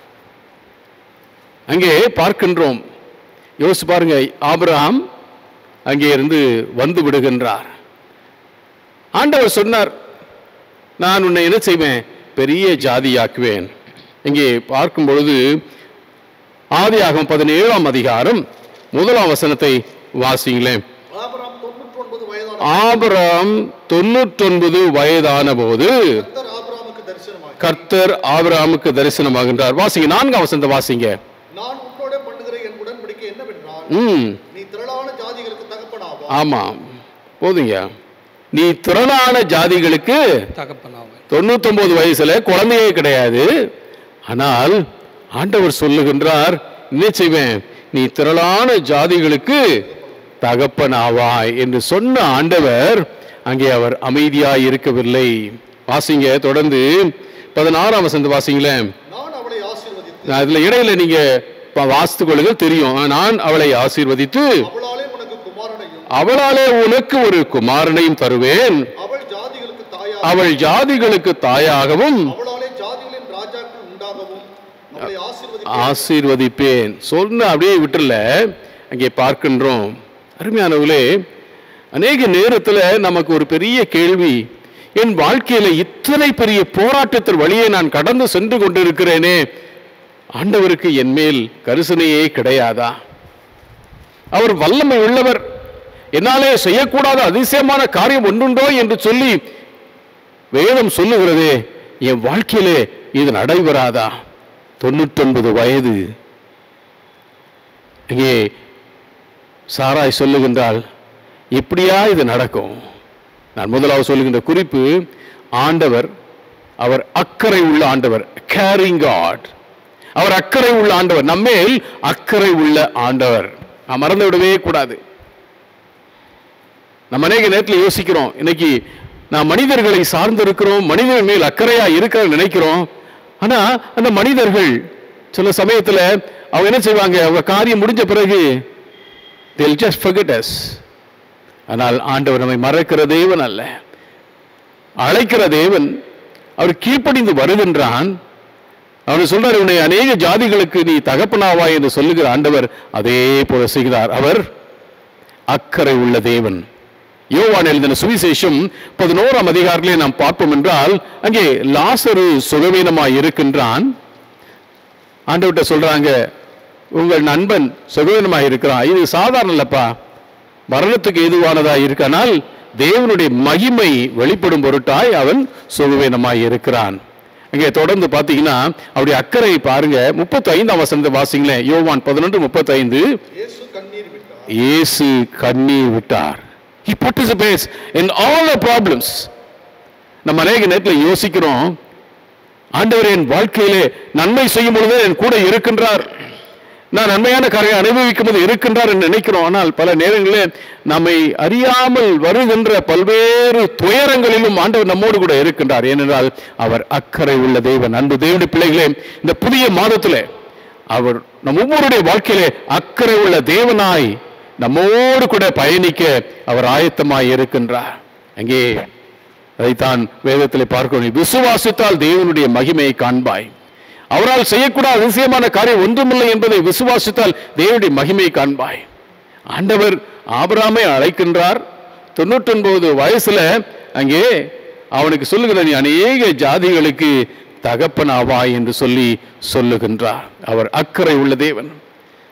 Speaker 1: அங்கே பார்க்கின்றோம் யோசிச்சு பாருங்க ஆபிரகாம் அங்கே இருந்து வந்து விடுகின்றார் ஆண்டவர் சொன்னார் நான் உன்னை என்ன செய்வேன் பெரிய ஜாதியாக்குவேன் இங்கே பார்க்கும் பொழுது ஆதியாகமம் பதினேழாம் அதிகாரம் முதலாம் வசனத்தை வாசிங்களேன்
Speaker 2: ஆபராம் தொண்ணூற்றி ஒன்பது வயதான
Speaker 1: ஆபிரகாம் தொண்ணூற்றொன்பது வயதான போது
Speaker 2: கர்த்தர் ஆபராமுக்கு தரிசனமாகி
Speaker 1: கர்த்தர் ஆபிரகாமுக்கு தரிசனமாகின்றார் வாசிங்க நான்காம் வசனத்தை வாசிங்க
Speaker 2: நான் உன்னோட பண்ணுகிற என் உடன்படிக்கை என்னவென்றால்
Speaker 1: ம்
Speaker 2: நீ திரளான ஜாதிகளுக்கு தகப்பனாவா
Speaker 1: ஆமாம் போதுங்க நீ திரளான ஜாதிகளுக்கு
Speaker 3: தகப்பனாவை
Speaker 1: தொண்ணூத்தொன்பது வயசுல குழந்தையே கிடையாது ஆனால் ஆண்டவர் சொல்லுகின்றார் என்ன செய்வேன் நீ திரளான ஜாதிகளுக்கு தகப்பனாவாய் என்று சொன்ன ஆண்டவர் அங்கே அவர் அமைதியாய் இருக்கவில்லை வாசிங்க தொடர்ந்து பதினாறாம் வசந்த வாசிங்களேன்
Speaker 2: நான் அவளை ஆசீர்வதித்து
Speaker 1: அதுல இடையில நீங்க ப- வாசித்துக் கொள்ளுங்கள் தெரியும் நான் அவளை ஆசீர்வதித்து
Speaker 2: அவளாலே உனக்கு குமாரனையும்
Speaker 1: அவளாலே உனக்கு ஒரு குமாரனையும் தருவேன்
Speaker 2: அவள் ஜாதிகளுக்கு தாயா
Speaker 1: அவள் ஜாதிகளுக்கு தாயாகவும்
Speaker 2: அவளாலே ஜாதிகளின் ராஜாக்கள் உண்டாகவும் அவளை ஆசீர்வதி
Speaker 1: ஆசீர்வதிப்பேன் சொன்ன அப்படியே விட்டுல அங்கே பார்க்கின்றோம் அருமையானவர்களே அநேக நேரத்துல நமக்கு ஒரு பெரிய கேள்வி என் வாழ்க்கையில இத்தனை பெரிய போராட்டத்தின் வழியே நான் கடந்து சென்று கொண்டிருக்கிறேனே ஆண்டவருக்கு என் மேல் கரிசனையே கிடையாதா அவர் வல்லமை உள்ளவர் என்னாலே செய்யக்கூடாத அதிசயமான காரியம் ஒன்றுண்டோ என்று சொல்லி வேதம் சொல்லுகிறதே என் வாழ்க்கையிலே இது நடைபெறாதா தொண்ணூற்றொன்பது வயது இங்கே சாராய் சொல்லுகின்றால் எப்படியா இது நடக்கும் நான் முதலாவது சொல்லுகின்ற குறிப்பு ஆண்டவர் அவர் அக்கறை உள்ள ஆண்டவர் கேரிங் காட் அவர் அக்கறை உள்ள ஆண்டவர் நம்மேல் அக்கறை உள்ள ஆண்டவர் நாம் மறந்து விடவே கூடாது நம்ம அநேக நேரத்தில் யோசிக்கிறோம் இன்னைக்கு நாம் மனிதர்களை சார்ந்து இருக்கிறோம் மனிதர்கள் மேல் அக்கறையா இருக்க நினைக்கிறோம் ஆனா அந்த மனிதர்கள் சில சமயத்துல அவங்க என்ன செய்வாங்க அவங்க காரியம் முடிஞ்ச பிறகு they'll just forget us ஆனால் ஆண்டவர் நம்மை மறக்கிற தேவன் அல்ல அழைக்கிற தேவன் அவர் கீழ்ப்படிந்து வருகின்றான் அவர் சொல்றார் உன்னை அநேக ஜாதிகளுக்கு நீ தகப்பனாவாய் என்று சொல்லுகிற ஆண்டவர் அதே போல செய்கிறார் அவர் அக்கறை உள்ள தேவன் யோவான் எழுதின சுவிசேஷம் பதினோராம் அதிகாரத்திலே நாம் பார்ப்போம் என்றால் அங்கே லாசரு சுகவீனமாய் இருக்கின்றான் ஆண்டவர்கிட்ட சொல்றாங்க உங்கள் நண்பன் சுகவீனமாய் இருக்கிறான் இது சாதாரண இல்லப்பா மரணத்துக்கு ஏதுவானதா இருக்கானால் தேவனுடைய மகிமை வெளிப்படும் பொருட்டாய் அவன் சுகவீனமாய் இருக்கிறான் அங்கே தொடர்ந்து பார்த்தீங்கன்னா அவருடைய அக்கறை பாருங்க முப்பத்தி ஐந்தாம் வசனத்தை வாசிங்களேன் யோவான் பதினொன்று முப்பத்தி ஐந்து
Speaker 2: இயேசு கண்ணீர் விட்டார்
Speaker 1: இயேசு கண்ணீர் விட்டார் he participates in all the problems நம்ம அநேக நேரத்தில் யோசிக்கிறோம் ஆண்டவர் என் வாழ்க்கையிலே நன்மை செய்யும் பொழுது என் கூட இருக்கின்றார் நான் நன்மையான காரியம் அனுபவிக்கும் போது இருக்கின்றார் என்று நினைக்கிறோம் ஆனால் பல நேரங்களில் நம்மை அறியாமல் வருகின்ற பல்வேறு துயரங்களிலும் ஆண்டவர் நம்மோடு கூட இருக்கின்றார் ஏனென்றால் அவர் அக்கறை உள்ள தேவன் அன்பு தேவனுடைய பிள்ளைகளே இந்த புதிய மாதத்திலே அவர் நம் ஒவ்வொருடைய வாழ்க்கையிலே அக்கறை உள்ள தேவனாய் நம்மோடு கூட பயணிக்க அவர் ஆயத்தமாய் இருக்கின்றார் அங்கே அதைத்தான் வேதத்திலே பார்க்கணும் விசுவாசித்தால் தேவனுடைய மகிமையை காண்பாய் அவரால் செய்யக்கூடாத அதிசயமான காரியம் ஒன்றுமில்லை என்பதை விசுவாசித்தால் தேவனுடைய மகிமையை காண்பாய் ஆண்டவர் ஆபிராமை அழைக்கின்றார் தொண்ணூற்றொன்பது வயசுல அங்கே அவனுக்கு சொல்லுகிற நீ அநேக ஜாதிகளுக்கு தகப்பனாவாய் என்று சொல்லி சொல்லுகின்றார் அவர் அக்கறை உள்ள தேவன்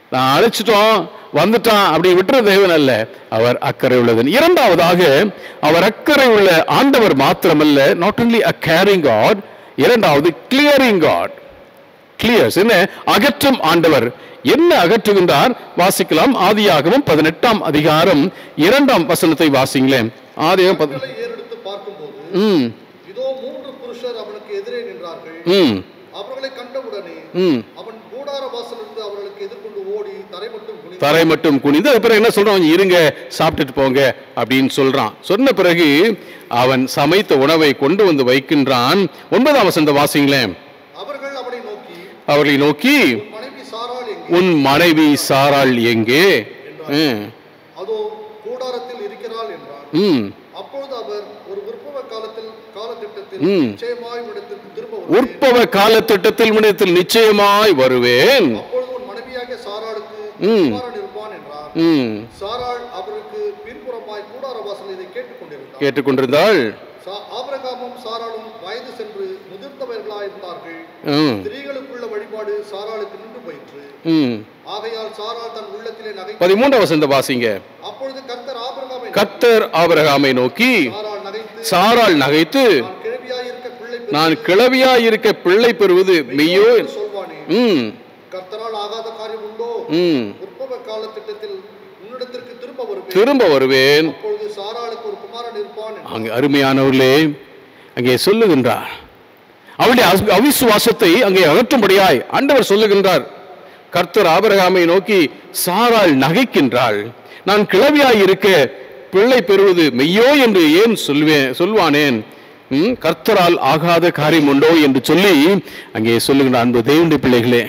Speaker 1: நான் அழைச்சிட்டோம் வந்துட்டான் அப்படி விட்டுற தேவன் அல்ல அவர் அக்கறை உள்ளதன் இரண்டாவதாக அவர் அக்கறை உள்ள ஆண்டவர் மாத்திரமல்ல not only a caring God இரண்டாவது கிளியரிங் காட் கிளியர்ஸ் என்ன அகற்றும் ஆண்டவர் என்ன அகற்றுகின்றார் வாசிக்கலாம் ஆதியாகமம் பதினெட்டாம் அதிகாரம் இரண்டாம் வசனத்தை வாசிங்களேன் ஆதியாகம் பதி-
Speaker 2: கற்களை ஏறெடுத்து பார்க்கும்போது
Speaker 1: ம்
Speaker 2: இதோ மூன்று புருஷர் அவனுக்கு எதிரே நின்றார்கள்
Speaker 1: ம்
Speaker 2: அவர்களை கண்டவுடனே
Speaker 1: ம்
Speaker 2: அவன் கூடார வாசலிருந்து அவர்களுக்கு எதிர்கொண்டு ஓடி தரை மட்டும் குனிந்து
Speaker 1: தரை மட்டும் குனிந்து அது பிறகு என்ன சொல்றான் இருங்க சாப்பிட்டுட்டு போங்க அப்படின்னு சொல்றான் சொன்ன பிறகு அவன் சமைத்த உணவை கொண்டு வந்து வைக்கின்றான் ஒன்பதாம் வசந்த வாசிங்களேன்
Speaker 2: அவர்கள் அவனை நோக்கி
Speaker 1: அவர்களை நோக்கி
Speaker 2: மனைவி சாராள் எங்கே
Speaker 1: உன் மனைவி சாராள் எங்கே ம்,
Speaker 2: அதோ கூடாரத்தில் இருக்கிறாள் என்றார்
Speaker 1: ம்
Speaker 2: அப்பொழுது அவர் ஒரு உற்பவ காலத்தில் காலத்திட்டத்தில்
Speaker 1: ம்.
Speaker 2: நிச்சயமாய் உன்னிடத்திற்கு திரும்ப வருவேன்.
Speaker 1: உற்பவ காலத்திட்டத்தில் முன்னத்தில் நிச்சயமாய் வருவேன்
Speaker 2: அப்பொழுது உன் மனைவியாகிய சாராளுக்கு
Speaker 1: ம்.
Speaker 2: குமாரன் இருப்பான் என்றார்
Speaker 1: ம்
Speaker 2: சாராள் அவருக்கு பின்புறமாய் கூடார வாசல் இதை கேட்டுக்கொண்டிருந்தார்
Speaker 1: கேட்டுக்கொண்டிருந்தாள்
Speaker 2: சா- ஆபிரகாமும் சாராளும் வயது சென்று முதிர்ந்தவர்களாயிருந்தார்கள்
Speaker 1: ம்
Speaker 2: ஸ்திரீகளுக்குள்ள வழிபாடு சாராளுக்கு நின்று போயிற்று
Speaker 1: ம்
Speaker 2: ஆகையால் சாராள் தன் உள்ளத்திலே நகை
Speaker 1: பதிமூன்றாம் வசந்த வாசிங்க
Speaker 2: அப்பொழுது கர்த்தர் ஆபிரகாமை
Speaker 1: கத்தர் ஆபிரகாமை நோக்கி
Speaker 2: சாராள் நகைத்து
Speaker 1: சாராள் நகைத்து
Speaker 2: நான் கிழவியாயிருக்க பிள்ளை பெற்று
Speaker 1: நான் கிளவியாயிருக்க பிள்ளை பெறுவது மெய்யோ
Speaker 2: என்று சொல்வானே
Speaker 1: ம்
Speaker 2: கர்த்தரால் ஆகாத காரியம் உண்டோ
Speaker 1: ம்
Speaker 2: உற்பவ காலத்திட்டத்தில் உன்னிடத்திற்கு திரும்ப வருவேன்
Speaker 1: திரும்ப வருவேன்
Speaker 2: அப்பொழுது சாராளுக்கு ஒரு குமாரன் இருப்பான் என்றார்.
Speaker 1: அங்கே அருமையானவர்களே அங்கே சொல்லுகின்றார் அவருடைய அஸ்- அவிசுவாசத்தை அங்கே அகற்றும்படியாய் ஆண்டவர் சொல்லுகின்றார் கர்த்தர் ஆபிரகாமை நோக்கி சாராள் நகைக்கின்றாள் நான் கிளவியாய் இருக்க பிள்ளை பெறுவது மெய்யோ என்று ஏன் சொல்வேன் சொல்வானேன் ம், கர்த்தரால் ஆகாத காரியம் உண்டோ என்று சொல்லி அங்கே சொல்லுகின்ற அன்பு தேவனுடைய பிள்ளைகளே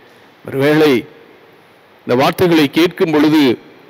Speaker 1: ஒருவேளை இந்த வார்த்தைகளை கேட்கும் பொழுது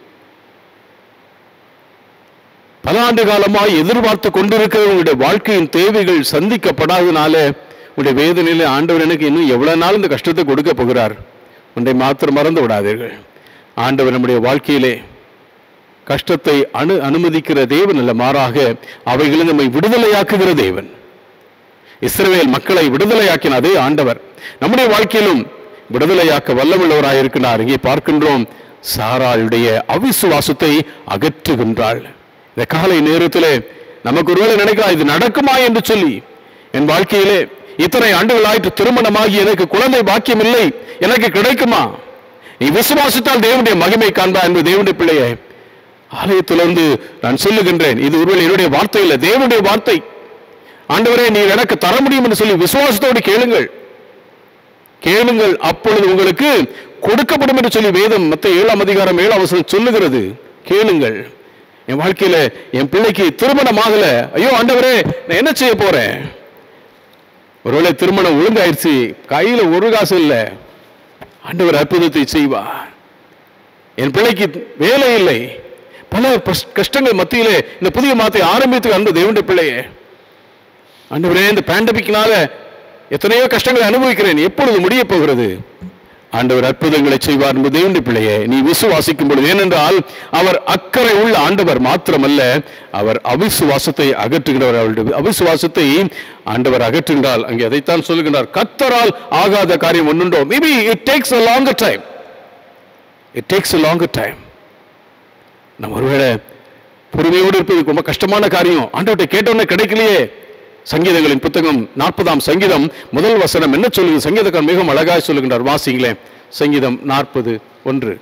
Speaker 1: பல ஆண்டு காலமாய் எதிர்பார்த்து கொண்டிருக்கிற உங்களுடைய வாழ்க்கையின் தேவைகள் சந்திக்கப்படாதனால உங்களுடைய வேதனையில ஆண்டவர் எனக்கு இன்னும் எவ்வளவு நாள் இந்த கஷ்டத்தை கொடுக்க போகிறார் ஒன்றை மாத்திரம் மறந்து விடாதீர்கள் ஆண்டவர் நம்முடைய வாழ்க்கையிலே கஷ்டத்தை அனு அனுமதிக்கிற தேவன் அல்ல மாறாக அவைகளை நம்மை விடுதலையாக்குகிற தேவன் இஸ்ரவேல் மக்களை விடுதலையாக்கின அதே ஆண்டவர் நம்முடைய வாழ்க்கையிலும் விடுதலையாக்க வல்லமுள்ளவராய் இருக்கிறார் இங்கே பார்க்கின்றோம் சாராளுடைய அவிசுவாசத்தை அகற்றுகின்றாள் இந்த காலை நேரத்திலே நமக்கு ஒருவேளை நினைக்கலாம் இது நடக்குமா என்று சொல்லி என் வாழ்க்கையிலே இத்தனை ஆண்டுகளாயிற்று திருமணமாகி எனக்கு குழந்தை பாக்கியம் இல்லை எனக்கு கிடைக்குமா நீ விசுவாசித்தால் தேவனுடைய மகிமை காண்பா என்பது தேவனுடைய பிள்ளையே ஆலயத்திலிருந்து நான் சொல்லுகின்றேன் இது ஒருவேளை என்னுடைய வார்த்தை இல்லை தேவனுடைய வார்த்தை ஆண்டவரே நீர் எனக்கு தர முடியும் என்று சொல்லி விசுவாசத்தோடு கேளுங்கள் கேளுங்கள் அப்பொழுது உங்களுக்கு கொடுக்கப்படும் என்று சொல்லி வேதம் மத்த ஏழாம் அதிகாரம் ஏழாம் வசனம் சொல்லுகிறது கேளுங்கள் என் வாழ்க்கையில என் பிள்ளைக்கு திருமணம் ஆகல ஐயோ ஆண்டவரே நான் என்ன செய்ய போறேன் ஒருவேளை திருமணம் ஒழுங்காயிருச்சு கையில ஒரு காசு இல்லை ஆண்டவர் அற்புதத்தை செய்வார் என் பிள்ளைக்கு வேலை இல்லை பல பஸ்- கஷ்டங்கள் மத்தியிலே இந்த புதிய மாத்தை ஆரம்பித்து அன்பு தேவனுடைய பிள்ளையே ஆண்டவரே இந்த பேண்டமிக்னால எத்தனையோ கஷ்டங்களை அனுபவிக்கிறேன் எப்பொழுது முடிய போகிறது ஆண்டவர் அற்புதங்களை செய்வார் என்பது தேவனுடைய பிள்ளையே நீ விசுவாசிக்கும் பொழுது ஏனென்றால் அவர் அக்கறை உள்ள ஆண்டவர் மாத்திரமல்ல அவர் அவிசுவாசத்தை அகற்றுகிறவர் அவருடைய அவிசுவாசத்தை ஆண்டவர் அகற்றுகின்றால் அங்கே அதைத்தான் சொல்லுகின்றார் கத்தரால் ஆகாத காரியம் ஒன்றுண்டோ maybe it takes a longer time it takes a longer time நம்ம ஒருவேளை பொறுமையோடு இருப்பது ரொம்ப கஷ்டமான காரியம் ஆண்டவர்கிட்ட கேட்டோன்னே கிடைக்கலையே சங்கீதங்களின் புத்தகம் நாற்பதாம் சங்கீதம் முதல் வசனம் என்ன சொல்லுது சங்கீதக்காரன் மிகவும் அழகாய் சொல்லுகின்றார் வாசிங்களேன் சங்கீதம் நாற்பது ஒன்று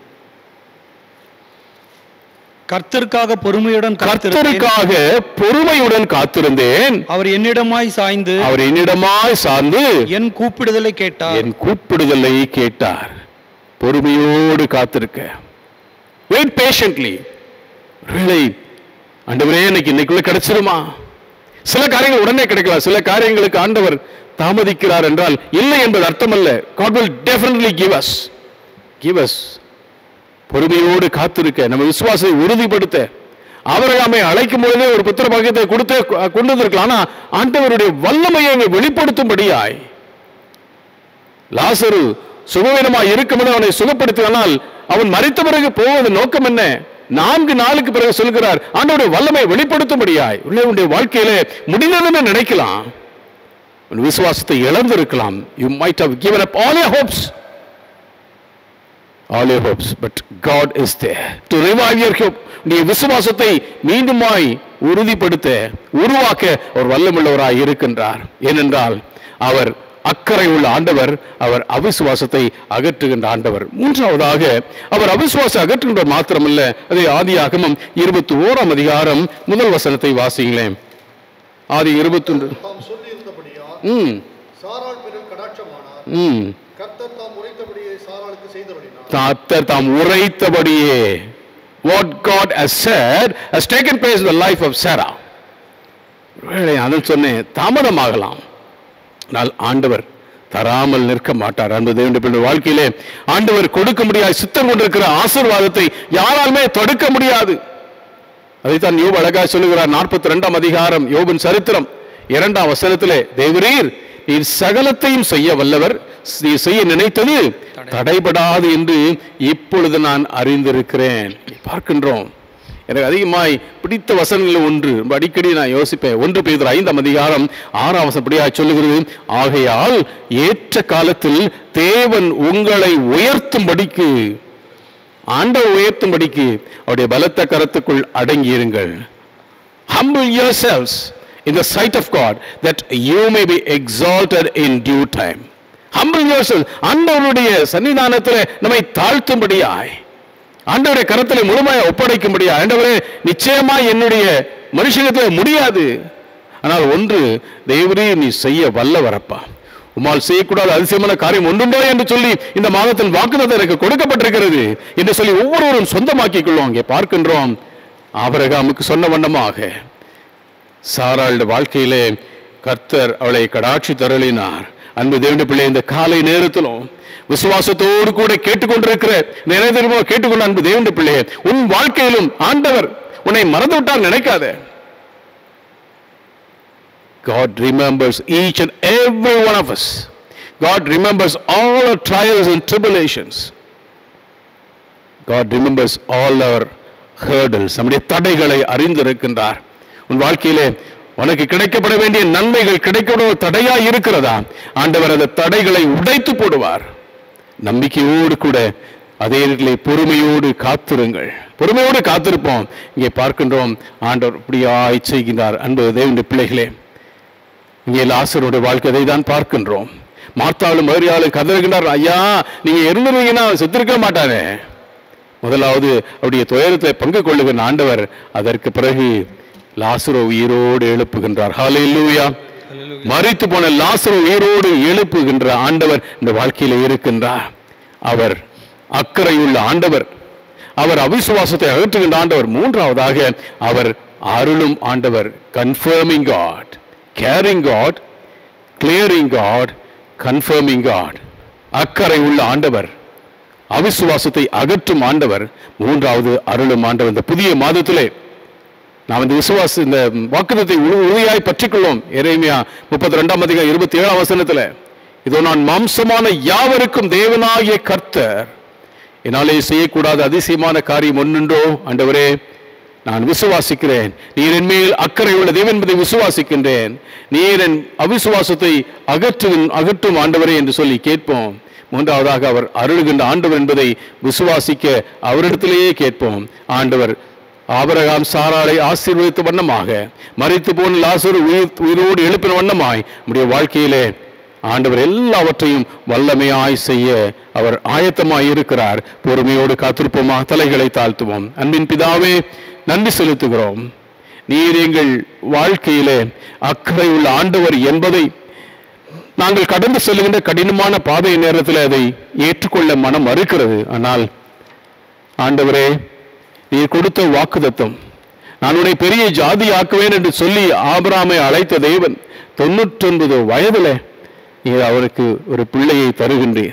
Speaker 3: கர்த்தருக்காக பொறுமையுடன் காத்திருந்தேன்
Speaker 1: கர்த்தருக்காக பொறுமையுடன் காத்திருந்தேன்
Speaker 3: அவர் என்னிடமாய் சாய்ந்து
Speaker 1: அவர் என்னிடமாய் சார்ந்து
Speaker 3: என் கூப்பிடுதலை கேட்டார்
Speaker 1: என் கூப்பிடுதலை கேட்டார் பொறுமையோடு காத்திருக்க வெயிட் பேஷண்ட்லி ஒருவேளை ஆண்டவரே எனக்கு இன்னைக்குள்ள கிடைச்சிருமா சில காரியங்கள் உடனே கிடைக்கலாம் சில காரியங்களுக்கு ஆண்டவர் தாமதிக்கிறார் என்றால் இல்லை என்பது அர்த்தமல்ல God will definitely give us give us பொறுமையோடு காத்திருக்க நம்ம விசுவாசத்தை உறுதிப்படுத்த அவரகாமை அழைக்கும் பொழுதே ஒரு புத்திர பாக்கியத்தை கொடுத்து கொண்டு வந்திருக்கலாம் ஆனா ஆண்டவருடைய வல்லமையை அங்கே வெளிப்படுத்தும்படியாய் லாசரு சுகவீனமாய் இருக்குமென அவனை சுகப்படுத்தினால் அவன் மறித்த பிறகு போவது நோக்கம் என்ன நான்கு நாளுக்கு பிறகு சொல்கிறார் ஆண்டவருடைய வல்லமை வெளிப்படுத்தும்படியாய் உள்ளே உன்னுடைய வாழ்க்கையிலே முடிந்ததுன்னு நினைக்கலாம் உன் விசுவாசத்தை இழந்திருக்கலாம் you might have given up all your hopes all your hopes but God is there to revive your hope நீ விசுவாசத்தை மீண்டுமாய் உறுதிப்படுத்த உருவாக்க ஒரு வல்லமுள்ளவராய் இருக்கின்றார் ஏனென்றால் அவர் அக்கறை உள்ள ஆண்டவர் அவர் அவிசுவாசத்தை அகற்றுகின்ற ஆண்டவர் மூன்றாவதாக அவர் அவிசுவாசம் அகற்றுகின்ற மாத்திரமல்ல அதே ஆதியாகமம் இருபத்தி ஓராம் அதிகாரம் முதல் வசனத்தை வாசிங்களேன் ஆதி இருபத்தொன்று
Speaker 2: தாம் சொல்லியிருந்தபடியா
Speaker 1: ம்
Speaker 2: சாராள் பேரில் கடாட்சமானார்
Speaker 1: ம்
Speaker 2: கர்த்தர் தாம் உரைத்தபடியே சாராளுக்கு செய்தருளினார்
Speaker 1: கர்த்தர் தாம் உரைத்தபடியே what God has said has taken place in the life of Sarah ஒருவேளை அதன் சொன்னேன் தாமதமாகலாம் ஆனால் ஆண்டவர் தராமல் நிற்க மாட்டார் அன்பு தேவனுடைய பிள்ளைகள் வாழ்க்கையிலே ஆண்டவர் கொடுக்க முடியாத சித்தம் கொண்டிருக்கிற ஆசீர்வாதத்தை யாராலுமே தடுக்க முடியாது அதைத்தான் யோபு அழகா சொல்லுகிறார் நாற்பத்தி ரெண்டாம் அதிகாரம் யோபின் சரித்திரம் இரண்டாம் வசனத்திலே தேவரீர் நீர் சகலத்தையும் செய்ய வல்லவர் நீர் செய்ய நினைத்தது தடைபடாது என்று இப்பொழுது நான் அறிந்திருக்கிறேன் பார்க்கின்றோம் எனக்கு அதிகமாய் பிடித்த வசனங்கள் ஒன்று ரொம்ப அடிக்கடி நான் யோசிப்பேன் ஒன்று பேதர் ஐந்தாம் அதிகாரம் ஆறாம் வசனம் இப்படியாய் சொல்லுகிறது ஆகையால் ஏற்ற காலத்தில் தேவன் உங்களை உயர்த்தும்படிக்கு ஆண்டவர் உயர்த்தும்படிக்கு அவருடைய பலத்த கரத்துக்குள் அடங்கியிருங்கள் humble yourselves in the sight of God that you may be exalted in due time humble yourselves ஆண்டவருடைய சன்னிதானத்தில் நம்மை தாழ்த்தும்படியாய் ஆண்டவருடைய கரத்தில் முழுமையாக ஒப்படைக்கும்படியா ஆண்டவரே நிச்சயமாய் என்னுடைய மனுஷனத்தில் முடியாது ஆனால் ஒன்று தேவரே நீ செய்ய வல்லவரப்பா உம்மால் செய்யக்கூடாத அதிசயமான காரியம் ஒன்றுண்டோ என்று சொல்லி இந்த மாதத்தில் வாக்குதத்தம் எனக்கு கொடுக்கப்பட்டிருக்கிறது என்று சொல்லி ஒவ்வொருவரும் சொந்தமாக்கிக் கொள்வோம் அங்கே பார்க்கின்றோம் ஆபரகாமுக்கு சொன்ன வண்ணமாக சாராளுடைய வாழ்க்கையிலே கர்த்தர் அவளை கடாட்சி தருளினார் அன்பு தேவனுடைய பிள்ளை இந்த காலை நேரத்திலும் விசுவாசத்தோடு கூட கேட்டுக்கொண்டிருக்கிற நினைதிருமோ கேட்டுக்கொண்ட அன்பு தேவனுடைய பிள்ளையே உன் வாழ்க்கையிலும் ஆண்டவர் உன்னை மறந்து விட்டால் நினைக்காத God remembers each and every one of us. God remembers all our trials and tribulations. God remembers all our hurdles. நம்முடைய தடைகளை அறிந்திருக்கின்றார் உன் வாழ்க்கையிலே உனக்கு கிடைக்கப்பட வேண்டிய நன்மைகள் கிடைக்கப்பட தடையா இருக்கிறதா ஆண்டவர் அந்த தடைகளை உடைத்து போடுவார் நம்பிக்கையோடு கூட அதே நேரத்திலே பொறுமையோடு காத்திருங்கள் பொறுமையோடு காத்திருப்போம் இங்கே பார்க்கின்றோம் ஆண்டவர் இப்படியாய் செய்கின்றார் அன்பு தேவனுடைய பிள்ளைகளே இங்கே லாசருடைய வாழ்க்கை தான் பார்க்கின்றோம் மார்த்தாலும் மரியாளும் கதறுகின்றார் ஐயா நீங்க இருந்துருவீங்கன்னா செத்திருக்க மாட்டாரே முதலாவது அவருடைய துயரத்தை பங்கு கொள்ளுகின்ற ஆண்டவர் அதற்கு பிறகு லாசரோ உயிரோடு எழுப்புகின்றார் ஹalleluya மரித்து போன லாசரோ உயிரோடு எழுப்புகின்ற ஆண்டவர் இந்த வாழ்க்கையில இருக்கின்றார் அவர் அக்கறையுள்ள ஆண்டவர் அவர் அவிசுவாசத்தை அகற்றுகின்ற ஆண்டவர் மூன்றாவதாக அவர் அருளும் ஆண்டவர் confirming God caring God clearing God confirming God அக்கறை உள்ள ஆண்டவர் அவிசுவாசத்தை அகற்றும் ஆண்டவர் மூன்றாவது அருளும் ஆண்டவர் இந்த புதிய மாதத்திலே நாம் இந்த விசுவாச இந்த வாக்குதத்தை உறுதியாய் பற்றிக்கொள்வோம் எரேமியா முப்பத்தி ரெண்டாம் அதிகம் இருபத்தி ஏழாம் வசனத்துல இதோ நான் மாம்சமான யாவருக்கும் தேவனாகிய கர்த்தர் என்னாலே செய்யக்கூடாத அதிசயமான காரியம் ஒன்றுண்டோ ஆண்டவரே நான் விசுவாசிக்கிறேன் நீர் என் மேல் அக்கறை உள்ள தேவன் என்பதை விசுவாசிக்கின்றேன் நீர் என் அவிசுவாசத்தை அகற்றும் அகற்றும் ஆண்டவரே என்று சொல்லி கேட்போம் மூன்றாவதாக அவர் அருளுகின்ற ஆண்டவர் என்பதை விசுவாசிக்க அவரிடத்திலேயே கேட்போம் ஆண்டவர் ஆபரகாம் சாராளை ஆசீர்வதித்த வண்ணமாக மறித்து போன லாசரு உயிர் உயிரோடு எழுப்பின வண்ணமாய் நம்முடைய வாழ்க்கையிலே ஆண்டவர் எல்லாவற்றையும் வல்லமையாய் செய்ய அவர் ஆயத்தமாய் இருக்கிறார் பொறுமையோடு காத்திருப்போமா தலைகளை தாழ்த்துவோம் அன்பின் பிதாவே நன்றி செலுத்துகிறோம் நீர் எங்கள் வாழ்க்கையிலே அக்கறை உள்ள ஆண்டவர் என்பதை நாங்கள் கடந்து செல்லுகின்ற கடினமான பாதை நேரத்தில் அதை ஏற்றுக்கொள்ள மனம் மறுக்கிறது ஆனால் ஆண்டவரே நீர் கொடுத்த வாக்குதத்தம் நான் உன்னை பெரிய ஜாதி ஆக்குவேன் என்று சொல்லி ஆபிராமை அழைத்த தேவன் தொண்ணூற்றொன்பது வயதில் நீர் அவருக்கு ஒரு பிள்ளையை தருகின்றீர்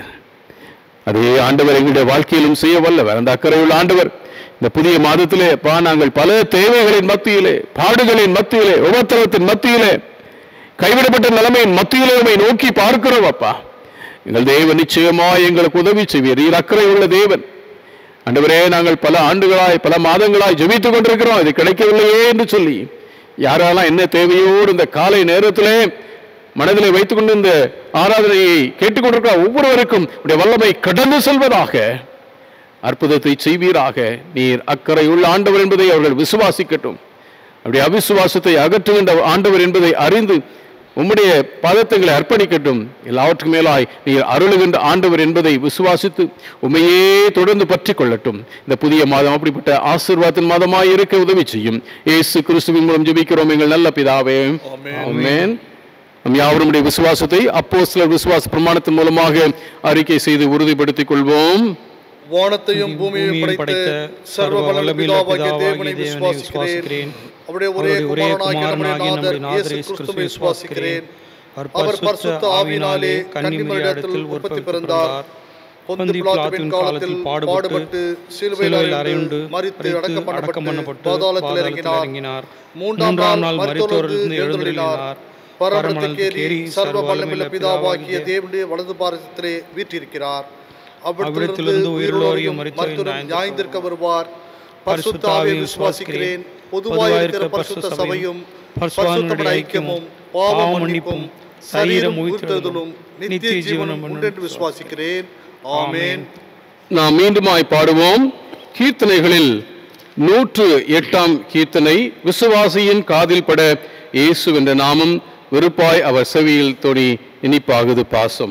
Speaker 1: அதே ஆண்டவர் எங்களுடைய வாழ்க்கையிலும் செய்ய வல்லவர் அந்த அக்கறையுள்ள ஆண்டவர் இந்த புதிய மாதத்திலே பா நாங்கள் பல தேவைகளின் மத்தியிலே பாடுகளின் மத்தியிலே உபத்திரத்தின் மத்தியிலே கைவிடப்பட்ட நிலைமையின் மத்தியிலே உம்மை நோக்கி பார்க்கிறோம் அப்பா எங்கள் தேவன் நிச்சயமா எங்களுக்கு உதவி செய்வீர் நீர் அக்கறை உள்ள தேவன் ஆண்டவரே நாங்கள் பல ஆண்டுகளாய் பல மாதங்களாய் ஜெபித்துக் கொண்டிருக்கிறோம் இது கிடைக்கவில்லையே என்று சொல்லி யாரெல்லாம் என்ன தேவையோடு இந்த காலை நேரத்திலே மனதிலே வைத்துக் கொண்டு இந்த ஆராதனையை கேட்டுக்கொண்டிருக்கிற ஒவ்வொருவருக்கும் உடைய வல்லமை கடந்து செல்வதாக அற்புதத்தை செய்வீராக நீர் அக்கறையுள்ள ஆண்டவர் என்பதை அவர்கள் விசுவாசிக்கட்டும் அப்படி அவிசுவாசத்தை அகற்றுகின்ற ஆண்டவர் என்பதை அறிந்து உம்முடைய பாதத்தங்களை அர்ப்பணிக்கட்டும் எல்லாவற்றுக்கும் மேலாய் நீர் அருளுகின்ற ஆண்டவர் என்பதை விசுவாசித்து உண்மையே தொடர்ந்து பற்றி கொள்ளட்டும் இந்த புதிய மாதம் அப்படிப்பட்ட ஆசீர்வாதத்தின் மாதமாய் இருக்க உதவி செய்யும் இயேசு கிறிஸ்துவின் மூலம் ஜெபிக்கிறோம் எங்கள் நல்ல பிதாவே ஆமென் நம் யாவருடைய விசுவாசத்தை அப்போஸ்தலர் விசுவாச பிரமாணத்தின் மூலமாக அறிக்கை செய்து உறுதிப்படுத்திக் கொள்வோம்
Speaker 2: வானத்தையும் பூமியையும்
Speaker 3: பூமியையும்
Speaker 2: படைத்த சர்வ வல்ல பிதாவாகிய தேவனை விசுவாசிக்கிறேன் அவருடைய ஒரே குமாரனாகிய நம்முடைய நாதர் இயேசு கிறிஸ்துவை விசுவாசிக்கிறேன் அவர் பரிசுத்த ஆவியினாலே கன்னிமரிடத்தில் உற்பத்தி பிறந்தார் பொந்து பிலாத்துவின் காலத்தில் பாடுபட்டு சிலுவையில் அறையுண்டு மரித்து அடக்கம் பண்ணப்பட்டு பாதாளத்தில் இறங்கினார் மூன்றாம் நாள் மரித்தோரிலிருந்து எழுந்தருளினார் பரமண்டலத்துக்கு ஏறி சர்வ வல்லமையுள்ள பிதாவாகிய தேவனுடைய வலது பாரசத்திலே வீற்றிருக்கிறார் அவ்விடத்திலிருந்து உயிரோரையும் மரித்தோரையும் நியாயந்திருக்க வருவார் பரிசுத்தாவை விசுவாசிக்கிறேன் பொதுவாக இருக்கிற பரிசுத்த சபையும் பரிசுத்தமுடைய ஐக்கியமும் பாவ மன்னிப்பும் சரீரம் உயிர்த்தெழுதலும் நித்திய ஜீவனும் உண்டென்று விசுவாசிக்கிறேன் ஆமென்
Speaker 1: நாம் மீண்டுமாய் பாடுவோம் கீர்த்தனைகளில் நூற்று எட்டாம் கீர்த்தனை விசுவாசியின் காதில் பட இயேசு என்ற நாமம் வெறுப்பாய் அவர் செவியில் தொடி இனிப்பாகுது பாசம்